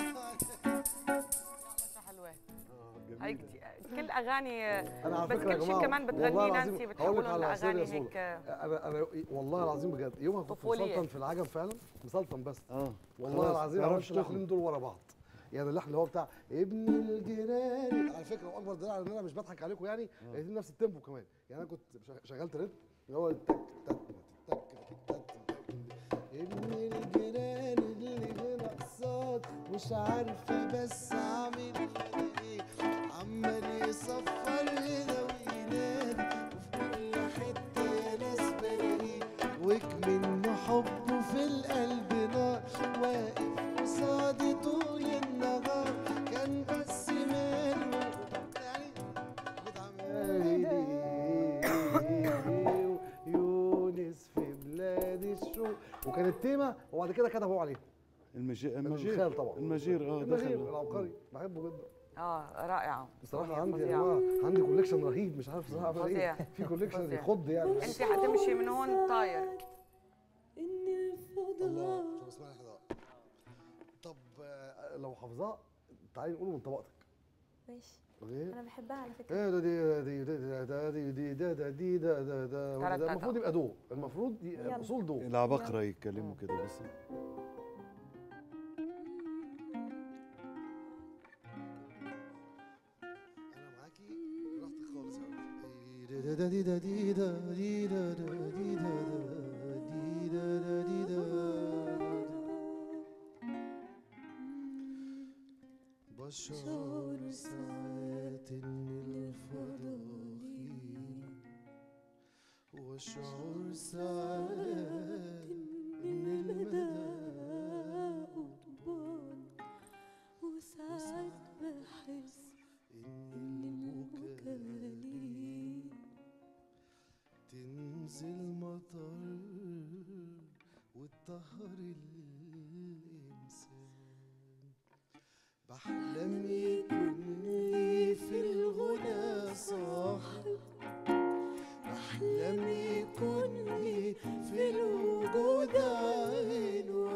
Speaker 1: حلوه هيك كل اغاني
Speaker 5: انا على
Speaker 1: بس
Speaker 5: فكره يا
Speaker 1: كل شيء
Speaker 5: جماعه
Speaker 1: كمان
Speaker 5: والله
Speaker 1: بتغنيه
Speaker 5: العظيم
Speaker 1: نانسي
Speaker 5: هقول لك
Speaker 1: بتحولهم
Speaker 5: على سر
Speaker 1: لاغاني
Speaker 5: يا سولو.
Speaker 1: هيك
Speaker 5: انا انا والله العظيم بجد يومها كنت
Speaker 1: طفولية.
Speaker 5: مسلطن في العجم فعلا مسلطن بس
Speaker 4: اه
Speaker 5: والله
Speaker 4: خلاص،
Speaker 5: العظيم
Speaker 4: تعرفش
Speaker 5: عرفت الاثنين
Speaker 4: تخرج.
Speaker 5: دول ورا بعض يعني اللحن اللي هو بتاع ابن الجيران على فكره واكبر دليل على ان انا مش بضحك عليكم يعني الاثنين نفس التيمبو كمان يعني انا كنت شغ- شغلت ريتم اللي هو تك تك تك تك تك
Speaker 2: ابن الجيران اللي هنا قصاد مش عارفة بس عامل ايه عمال يصفر هنا وينادي وفي كل حتة يا ناس بلاقيه وكمنه حبه في القلب نار واقف قصادي طول النهار كان بس ماله يعني
Speaker 5: يونس في بلاد الشوق وكان التيمه وبعد كده كتب هو عليها
Speaker 4: المجير المجير
Speaker 5: الخال طبعا
Speaker 4: المجير اه
Speaker 5: المجير
Speaker 4: دخل
Speaker 5: العبقري بحبه جدا
Speaker 1: اه رائعه
Speaker 5: بصراحه
Speaker 1: فظيع،
Speaker 5: عندي يا
Speaker 1: فظيع.
Speaker 5: جماعه عندي كوليكشن رهيب مش عارف بصراحه اعمل
Speaker 1: فظيع.
Speaker 5: ايه في كوليكشن
Speaker 1: فظيع.
Speaker 5: يخض يعني
Speaker 1: انت حتمشي من هون طاير
Speaker 5: الله شوف اسمها حضاء طب آه، لو حافظاه تعالي نقوله من طبقتك
Speaker 6: ماشي
Speaker 5: ايه
Speaker 6: انا بحبها على فكره
Speaker 5: ايه ده دي دي دي ده دي دي ده ده دي ده ده ده ولا ده المفروض يبقى دو المفروض ي-
Speaker 6: يلا.
Speaker 5: اصول دو
Speaker 4: العباقرة يتكلموا كده بس
Speaker 2: انا معاكي براحتك خالص يا دا دا دي دا دي دا دي دا دا دي دا دا دي دا دا دي دا بشعر ساعات ان الفضاء واشعر ساعات ان المدى قضبان
Speaker 6: وساعات بحس
Speaker 2: إن المكالي تنزل مطر وتطهر الإنسان بحلم يكون لي في الغنى صاحب بحلم يكون لي في الوجود عين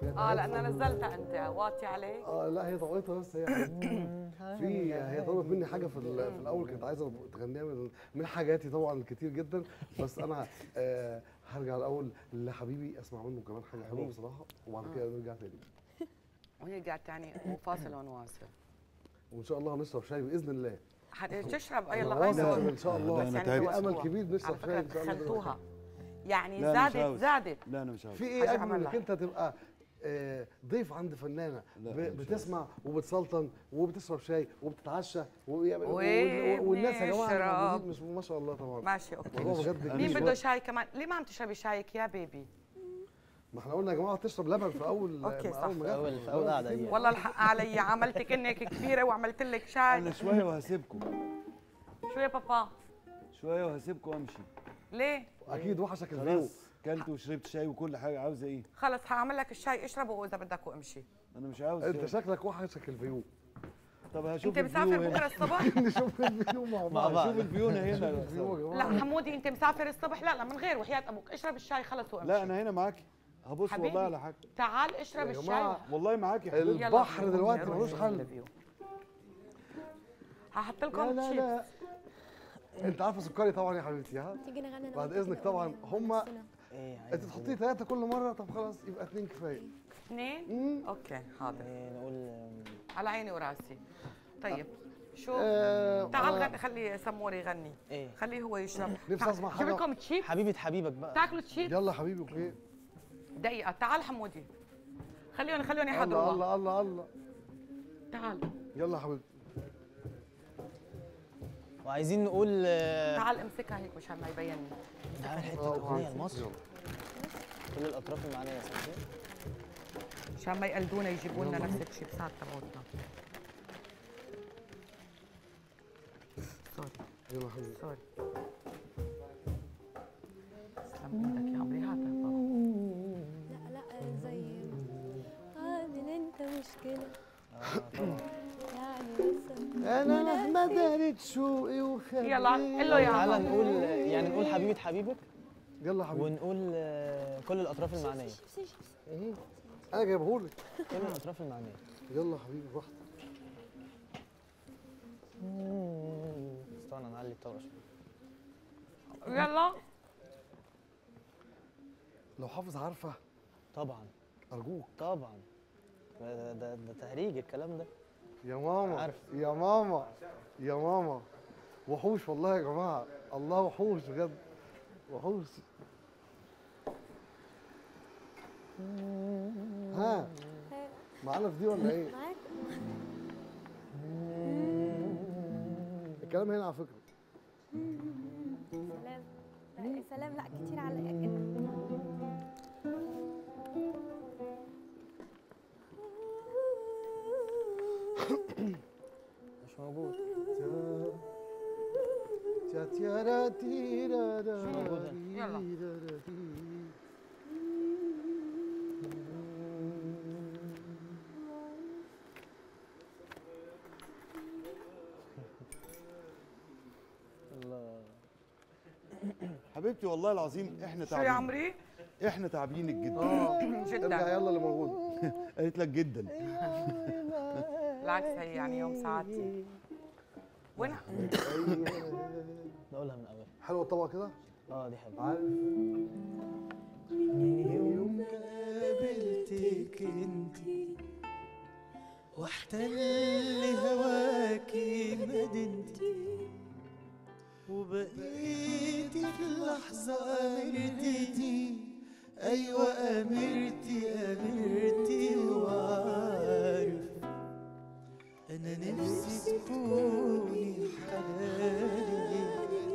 Speaker 1: اه لان نزلتها انت واطي عليك
Speaker 5: اه لا هي طويتها بس هي في هي طلبت مني حاجه في, ال- في الاول كانت عايزه تغنيها من من حاجاتي طبعا الكتير جدا بس انا آه هرجع الاول لحبيبي اسمع منه كمان حاجه حلوه بصراحه وبعد كده نرجع تاني
Speaker 1: ونرجع تاني وفاصل ونواصل
Speaker 5: وان شاء الله هنشرب شاي باذن الله
Speaker 1: حتشرب اي
Speaker 5: أنا
Speaker 1: الله
Speaker 5: واثق
Speaker 1: أيوة.
Speaker 5: ان شاء الله
Speaker 4: لا، أنا
Speaker 1: يعني
Speaker 4: تعبت.
Speaker 1: هو
Speaker 5: في امل
Speaker 1: أسبوع.
Speaker 5: كبير نشرب
Speaker 1: على
Speaker 5: شاي
Speaker 1: فكره
Speaker 5: ان شاء الله
Speaker 1: دخلتوها يعني
Speaker 4: لا، أنا مش
Speaker 1: زادت
Speaker 4: عاوز.
Speaker 1: زادت
Speaker 4: لا انا مش عاوز
Speaker 5: في
Speaker 1: حاجة
Speaker 5: ايه اجمل
Speaker 1: عملها.
Speaker 5: انك انت تبقى آه، ضيف عند فنانه
Speaker 4: لا،
Speaker 5: ب-
Speaker 4: مش
Speaker 5: بتسمع وبتسلطن وبتشرب شاي وبتتعشى ويعني-
Speaker 1: وبنشرب.
Speaker 5: وال- والناس يا جماعه موجودين مش ما شاء الله طبعا
Speaker 1: ماشي اوكي
Speaker 5: الموضوع بجد
Speaker 4: أنا
Speaker 1: مين
Speaker 4: مش
Speaker 5: كبير.
Speaker 1: بده شاي كمان ليه ما عم تشربي شايك يا بيبي
Speaker 5: ما احنا قلنا يا جماعه تشرب لبن في اول
Speaker 1: أوكي،
Speaker 5: ما
Speaker 1: صح.
Speaker 5: اول ما
Speaker 7: في
Speaker 5: جت.
Speaker 7: أول- في أول قعدة دي.
Speaker 1: والله الحق علي عملتك انك كبيره وعملت لك شاي
Speaker 4: انا شويه وهسيبكم
Speaker 1: شو يا بابا
Speaker 4: شويه وهسيبكم وامشي
Speaker 1: ليه
Speaker 5: اكيد وحشك الفيو
Speaker 4: خلاص كلت وشربت شاي وكل حاجه عاوزه ايه
Speaker 1: خلص هعمل لك الشاي اشربه واذا بدك وامشي
Speaker 4: انا مش عاوز
Speaker 5: انت
Speaker 4: شاي.
Speaker 5: شكلك وحشك الفيو
Speaker 4: طب هشوف
Speaker 1: انت مسافر
Speaker 4: الفيو
Speaker 1: بكره
Speaker 4: هنا
Speaker 1: الصبح
Speaker 5: نشوف الفيو مع
Speaker 7: مع
Speaker 5: بعض
Speaker 7: بعض.
Speaker 4: شوف الفيونا هنا
Speaker 5: الفيو يا
Speaker 1: لا
Speaker 5: جماعه
Speaker 1: حمودي انت مسافر الصبح لا لا من غير وحياه ابوك اشرب الشاي خلص وامشي
Speaker 4: لا انا هنا معاكي هبص
Speaker 1: حبيبي.
Speaker 4: والله على حاجه
Speaker 1: تعال اشرب
Speaker 5: يا
Speaker 1: الشاي
Speaker 5: جماعة،
Speaker 4: والله معاكي يا حبيبي
Speaker 1: يلا.
Speaker 5: البحر دلوقتي
Speaker 1: يلا.
Speaker 5: ملوش حل
Speaker 1: هحط
Speaker 5: لا
Speaker 1: لكم
Speaker 5: لا
Speaker 1: شيبس
Speaker 5: لا انت عارفه سكري طبعا يا حبيبتي ها
Speaker 6: تيجي نغني أنا
Speaker 5: بعد
Speaker 6: وأنت
Speaker 5: إذنك
Speaker 6: كده
Speaker 5: طبعاً
Speaker 6: أغنية
Speaker 5: هما-
Speaker 6: بنفسنا.
Speaker 7: ايه عايز
Speaker 5: انت تحطيه ثلاثه كل مره طب خلاص يبقى اثنين كفايه
Speaker 1: اثنين
Speaker 5: مم.
Speaker 1: اوكي حاضر
Speaker 7: إيه نقول آم،
Speaker 1: على عيني وراسي طيب شو
Speaker 5: آه،
Speaker 1: تعال
Speaker 5: آه.
Speaker 1: غني خلي سموري يغني
Speaker 7: ايه
Speaker 1: خليه هو يشرب
Speaker 5: نفسي
Speaker 1: تعال،
Speaker 5: أسمع
Speaker 1: جيب
Speaker 5: حاجة.
Speaker 1: لكم تشيب
Speaker 7: حبيبه حبيبك بقى
Speaker 1: تاكلوا تشيب
Speaker 5: يلا حبيبي اوكي
Speaker 1: دقيقة تعال حمودي خليهم خليهم
Speaker 5: الله
Speaker 1: يحضروا
Speaker 5: الله الله الله
Speaker 1: تعال
Speaker 5: يلا حبيبتي
Speaker 7: وعايزين نقول آه،
Speaker 1: تعال امسكها هيك مشان ما يبين
Speaker 7: نعمل
Speaker 5: آه،
Speaker 7: حته
Speaker 5: أوكي.
Speaker 7: اغنيه لمصر
Speaker 5: يلا.
Speaker 7: كل الاطراف المعنيه صح
Speaker 1: مشان ما يقلدونا يجيبوا لنا
Speaker 5: يلا.
Speaker 1: نفس الشيبسات تبعتنا سوري
Speaker 5: يلا حبيبي
Speaker 1: سوري تسلم ايدك يا عمري هات يا بابا
Speaker 6: لا لا زي عامل انت مشكلة يعني بس
Speaker 5: انا مهما دارت شوقي وخليت
Speaker 1: يلا قل له يا
Speaker 7: تعالى
Speaker 1: عم
Speaker 7: نقول يعني نقول حبيبه حبيبك
Speaker 5: يلا حبيبي
Speaker 7: ونقول آه، كل الاطراف المعنيه
Speaker 6: شيبسي شيبسي
Speaker 5: مم. انا جايبهولك
Speaker 7: كل الاطراف المعنيه
Speaker 5: يلا حبيبي براحتك
Speaker 7: استنى نعلي الطبقه شويه
Speaker 1: يلا
Speaker 5: لو حافظ عارفه
Speaker 7: طبعا
Speaker 5: ارجوك
Speaker 7: طبعا ده, ده, ده تهريج الكلام ده
Speaker 5: يا ماما
Speaker 7: عارف.
Speaker 5: يا ماما يا ماما وحوش والله يا جماعه الله وحوش بجد وحوش ها معانا في دي ولا ايه؟
Speaker 6: معاك
Speaker 5: الكلام هنا على فكره
Speaker 6: سلام لا يا سلام لا كتير على كده
Speaker 7: مش موجود
Speaker 5: تيا تيارا تيرا را
Speaker 7: مش موجودة.
Speaker 1: يلا.
Speaker 5: تيرا را تي.
Speaker 7: الله
Speaker 4: حبيبتي والله العظيم احنا
Speaker 1: شو يا
Speaker 4: تعبانين
Speaker 1: عمري
Speaker 4: احنا تعبانينك جدا
Speaker 5: اه ارجع
Speaker 1: جدا
Speaker 5: يلا اللي موجود
Speaker 4: قالت لك جدا
Speaker 1: بالعكس هي يعني يوم سعادتي وين
Speaker 7: نقولها من اول
Speaker 5: حلوه الطبقه كده
Speaker 7: اه دي حلوه
Speaker 5: عارف
Speaker 8: يوم قابلتك انتي واحتل هواكي مدينتي وبقيتي في لحظة أمرتي أيوة أمرتي أمرتي وعارف أنا نفسي تكوني حلالي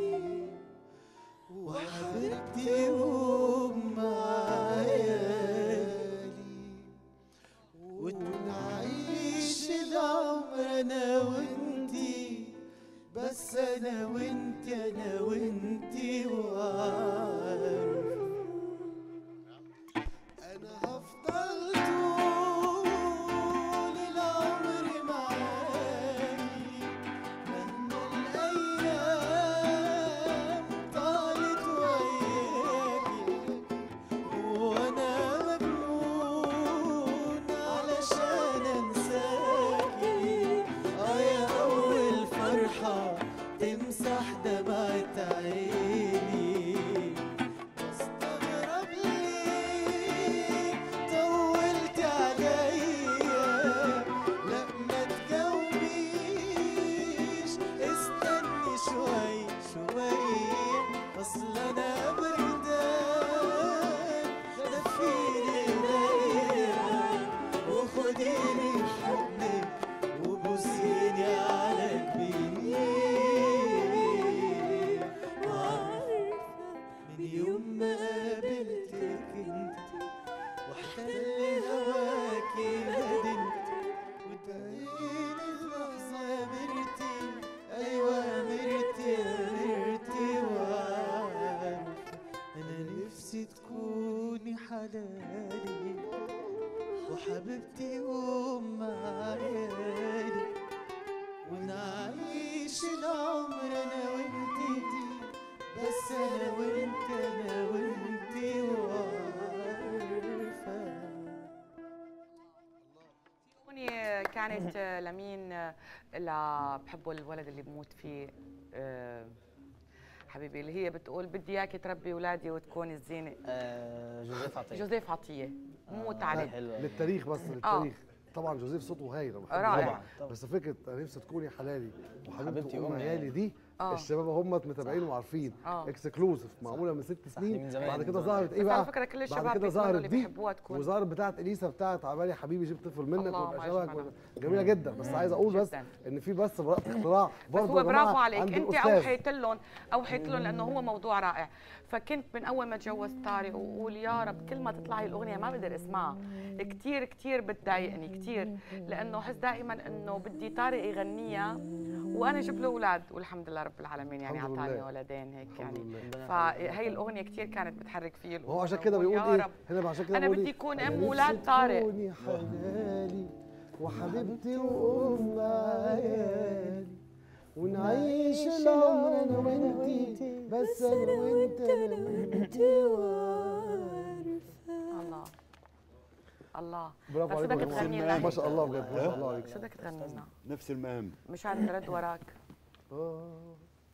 Speaker 8: وحبيبتي وأم عيالي ونعيش العمر أنا وإنتي بس أنا وإنتي أنا وإنتي وعارف أنا هفضل تكوني حلالي وحبيبتي وام عيالي ونعيش العمر انا وانتي بس انا وانت انا وانتي وعارفه
Speaker 1: أغنية كانت آه، لمين آه، اللي بحبه الولد اللي بموت فيه آه، حبيبي اللي هي بتقول بدي اياكي تربي اولادي وتكوني الزينه
Speaker 7: آه، جوزيف عطيه
Speaker 1: جوزيف عطيه موت
Speaker 7: آه،
Speaker 1: عليه
Speaker 7: حلوة أوي.
Speaker 5: للتاريخ بس للتاريخ طبعا جوزيف صوته هايل أنا بحبه
Speaker 1: رائع.
Speaker 5: طبعا
Speaker 7: طبعا.
Speaker 5: بس فكره انا نفسي تكوني حلالي وحبيبتي
Speaker 7: حبيبتي
Speaker 5: ام
Speaker 7: أم
Speaker 5: عيالي
Speaker 7: عيالي.
Speaker 5: دي
Speaker 1: آه.
Speaker 5: الشباب هم متابعين وعارفين
Speaker 1: آه.
Speaker 5: اكسكلوزيف معموله من ست
Speaker 7: دي
Speaker 5: سنين
Speaker 7: من زمان،
Speaker 5: بعد
Speaker 7: من
Speaker 5: كده
Speaker 7: زمان.
Speaker 5: ظهرت ايه
Speaker 1: بس على
Speaker 5: بقى
Speaker 1: فكره كل
Speaker 5: بعد
Speaker 1: الشباب
Speaker 5: كده
Speaker 1: بيتمنوا
Speaker 5: ظهرت
Speaker 1: اللي
Speaker 5: دي
Speaker 1: بيحبوها تكون
Speaker 5: وظهرت بتاعت اليسا بتاعت عمال يا حبيبي جبت طفل منك
Speaker 1: الله
Speaker 5: وابقى
Speaker 1: ما
Speaker 5: شبهك
Speaker 1: أجملها.
Speaker 5: جميله جدا بس عايز اقول بس
Speaker 1: جداً.
Speaker 5: ان في بس براءة اختراع
Speaker 1: بس
Speaker 5: برضه
Speaker 1: هو
Speaker 5: يا جماعة
Speaker 1: برافو عليك
Speaker 5: عند
Speaker 1: انت
Speaker 5: الأستاذ.
Speaker 1: اوحيت لهم اوحيت لهم لانه هو موضوع رائع فكنت من اول ما تجوزت طارق واقول يا رب كل ما تطلع هي الاغنيه ما بقدر اسمعها كثير كثير بتضايقني كثير لانه حس دائما انه بدي طارق يغنيها وانا جبت له اولاد والحمد لله رب العالمين يعني
Speaker 5: الحمد
Speaker 1: اعطاني
Speaker 5: لله.
Speaker 1: ولدين هيك
Speaker 5: الحمد
Speaker 1: يعني
Speaker 5: لله
Speaker 1: فهي الاغنيه كثير كانت بتحرك فيي
Speaker 5: هو عشان كده
Speaker 1: وأقول
Speaker 5: بيقول
Speaker 1: يا
Speaker 5: ايه
Speaker 1: رب
Speaker 5: هنا عشان كده
Speaker 1: أنا
Speaker 5: بيقول
Speaker 1: بدي
Speaker 5: إيه؟
Speaker 1: أكون
Speaker 5: أنا
Speaker 1: أم
Speaker 5: نفسي
Speaker 1: ولاد طارق.
Speaker 5: تكوني حلالي وحبيبتي وام عيالي ونعيش العمر انا وانتي بس انا وانت انا وانتي
Speaker 1: الله الله
Speaker 5: برافو
Speaker 1: طب شو
Speaker 5: عليك
Speaker 1: بدك
Speaker 5: يا
Speaker 1: تغني
Speaker 5: جماعة.
Speaker 1: لنا
Speaker 5: ما
Speaker 1: هيك؟
Speaker 5: شاء الله بجد ما شاء الله عليك
Speaker 1: شو بدك تغني لنا
Speaker 4: نفس المقام
Speaker 1: مشان نرد وراك
Speaker 5: آه.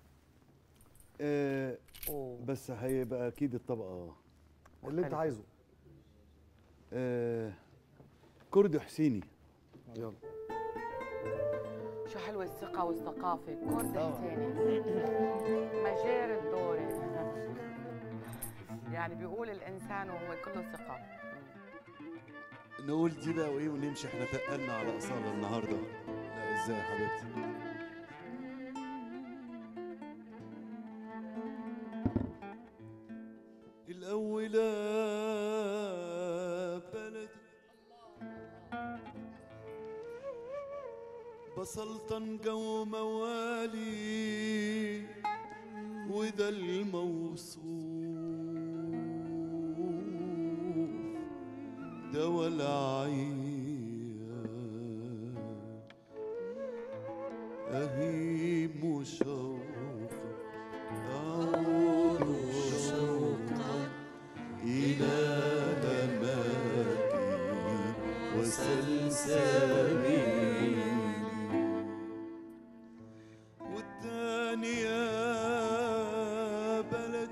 Speaker 4: آه
Speaker 1: أوه.
Speaker 4: بس هيبقى اكيد الطبقه
Speaker 5: اللي انت عايزه
Speaker 4: آه كردي حسيني
Speaker 5: يلا
Speaker 1: شو حلوة الثقة والثقافة كورد حسيني مجال الدوري يعني بيقول الإنسان وهو كله ثقة
Speaker 2: نقول دي بقى وايه ونمشي احنا تقلنا على اصاله النهارده لا ازاي يا حبيبتي الاولى بلد بسلطن جو موالي وده الموصوف ده ولا عيان أهيم شوقا أعود شوقا إلى أماكي وسلسبيلي والتاني يا بلد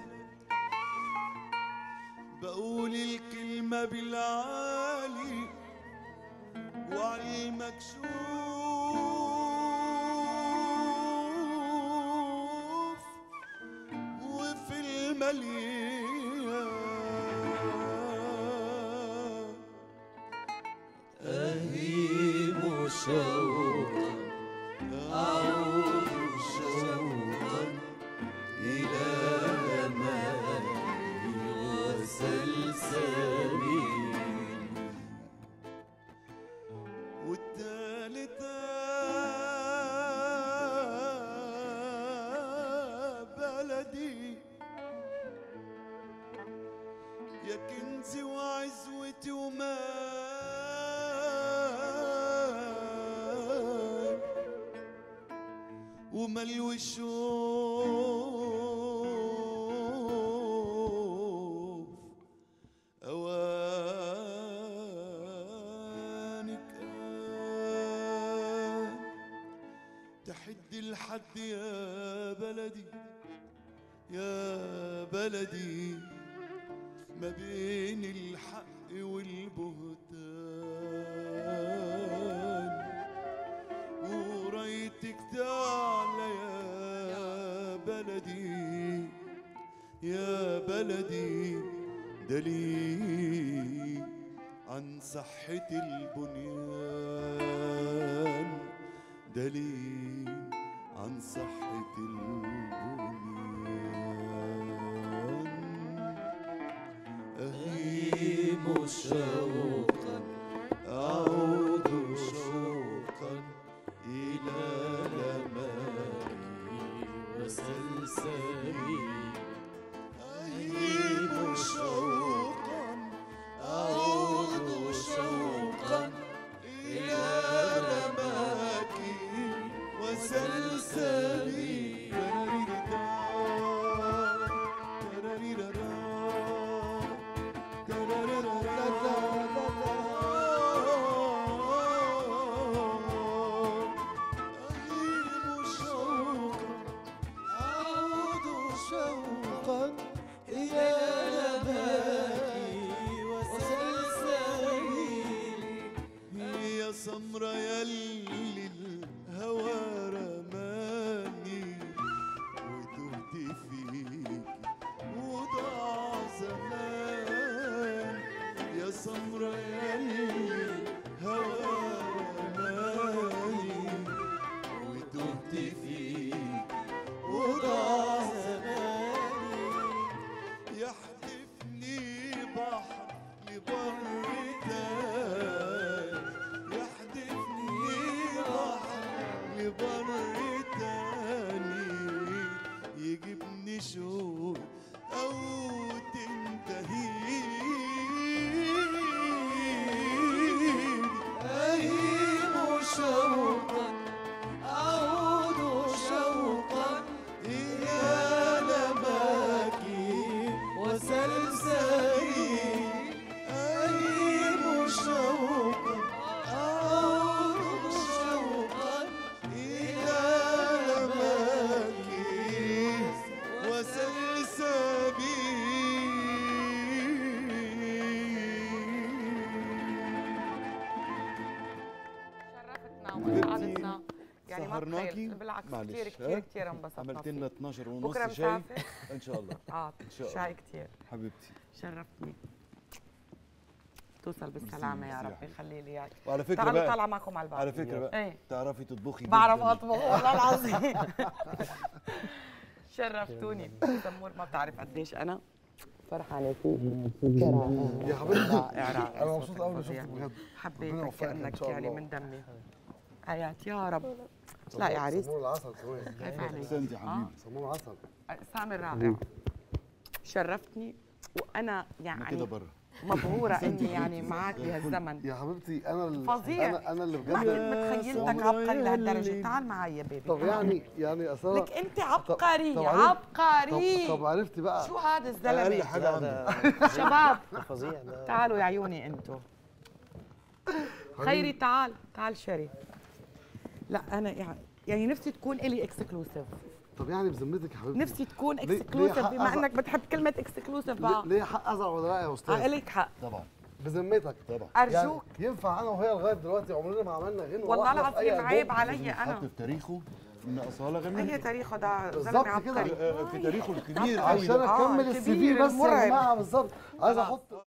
Speaker 2: بقول الكلمة بالعالي وعلى المكشوف وفي المليان أهيم شوقا أعود شوقا إلى أماني وسلسبيلي والتالتة بلدي يا كنزي وعزوتي ومال وملو الشوف أوانك آن تحد الحد يا بلدي يا بلدي ما بين الحق والبهتان ورايتك تعلى يا بلدي يا بلدي دليل عن صحة البنيان دليل عن صحة البنيان أهيم شوقا أعود شوقا إلى لمائي وسلسبيلي أهيم شوقا
Speaker 3: سمرة يلي الهوى رماني وتهت فيك وضاع زمان يا سمرة يلي الهوى رماني وتهت فيك وضاع زماني يحدفني بحر لبر تاني يحدفني بحر لبر تاني يجيبني شوق أو تنتهي أهيم شوقا أعود شوقا إلى نماكي وسلسلي أهيم شوقا أعود شوقا إلى نماكي وسلسبيلي
Speaker 1: شرفتنا واسعدتنا يعني ما
Speaker 4: سهرناكي؟
Speaker 1: تخيل بالعكس
Speaker 4: معلش،
Speaker 1: كثير
Speaker 4: ها؟
Speaker 1: كثير كثير انبسطنا
Speaker 4: عملت
Speaker 1: فيه.
Speaker 4: لنا 12 ونص
Speaker 1: بكره
Speaker 4: شاي
Speaker 1: مسافر
Speaker 4: ان شاء الله
Speaker 1: اه
Speaker 4: إن شاء الله.
Speaker 1: شاي كثير
Speaker 4: حبيبتي
Speaker 1: شرفتني توصل بالسلامة يا
Speaker 4: ميرسي يا
Speaker 1: ربي
Speaker 4: حبيبي.
Speaker 1: خلي لي اياك
Speaker 4: وعلى فكره
Speaker 1: تعالوا
Speaker 4: بقى
Speaker 1: طالعة معكم على الباب
Speaker 4: على فكره بقى
Speaker 1: ايه
Speaker 4: تعرفي تطبخي
Speaker 1: بعرف
Speaker 4: جداً.
Speaker 1: اطبخ والله العظيم شرفتوني سمور ما بتعرف قديش انا فرحانة فيك
Speaker 5: يا حبيبتي
Speaker 1: رائع رائع
Speaker 5: انا مبسوط قوي اني
Speaker 1: فظيع.
Speaker 5: شفتك بجد ربنا
Speaker 1: حبيتك
Speaker 5: يوفقك إن
Speaker 1: كأنك
Speaker 5: شاء
Speaker 1: يعني
Speaker 5: الله.
Speaker 1: من دمي حياتي يا رب لا يا عريس
Speaker 5: سمور العسل كمان
Speaker 1: كيف عليك؟
Speaker 4: احسنت يا حبيبي
Speaker 5: سمور عسل
Speaker 1: سامر رائع شرفتني وانا
Speaker 4: انا
Speaker 1: يعني
Speaker 4: كده بره
Speaker 1: مبهوره اني يعني معك بهالزمن
Speaker 5: يا حبيبتي انا ال-
Speaker 1: فظيع.
Speaker 5: انا انا اللي
Speaker 1: ما كنت
Speaker 5: بجد
Speaker 1: متخيلتك عبقري لهالدرجه تعال معي يا بيبي
Speaker 5: طب يعني يعني اصل
Speaker 1: لك انت عبقري
Speaker 5: طب عرفت-
Speaker 1: عبقري
Speaker 5: طب طب عرفتي بقى
Speaker 1: شو هذا
Speaker 4: اقل
Speaker 1: الزلمه
Speaker 4: حاجه
Speaker 7: لا
Speaker 4: عنده
Speaker 7: ده
Speaker 1: شباب
Speaker 7: ده فظيع ده
Speaker 1: تعالوا يا عيوني انتو خيري تعال تعال شري لا انا يعني يعني نفسي تكون الي اكسكلوسيف
Speaker 5: طب يعني بذمتك يا حبيبتي
Speaker 1: نفسي تكون
Speaker 5: ليه- ليه
Speaker 1: اكسكلوسيف
Speaker 5: حق
Speaker 1: بما
Speaker 5: أزعل؟
Speaker 1: انك بتحب كلمه اكسكلوسيف
Speaker 5: ليه-
Speaker 1: بقى
Speaker 5: ليه حق ازعل ولا لا يا استاذ
Speaker 1: عليك حق
Speaker 4: طبعا
Speaker 5: بذمتك
Speaker 4: طبعا
Speaker 1: ارجوك
Speaker 5: يعني ينفع انا وهي لغايه دلوقتي عمرنا ما عملنا غنوه
Speaker 1: والله
Speaker 5: واحدة في أي
Speaker 1: العظيم عيب
Speaker 5: ألبوم؟
Speaker 1: علي
Speaker 4: حط
Speaker 1: انا
Speaker 4: في تاريخه ان اصاله
Speaker 1: اي
Speaker 4: غنت
Speaker 1: تاريخه ده
Speaker 5: بالظبط
Speaker 1: زلمه
Speaker 5: كده.
Speaker 1: عبقري
Speaker 4: في تاريخه الكبير قوي
Speaker 5: عشان
Speaker 4: ده
Speaker 1: آه،
Speaker 5: اكمل السي في
Speaker 1: الكبير
Speaker 5: بس يا
Speaker 1: المرعب.
Speaker 5: جماعه بالظبط عايز
Speaker 1: خلاص.
Speaker 5: احط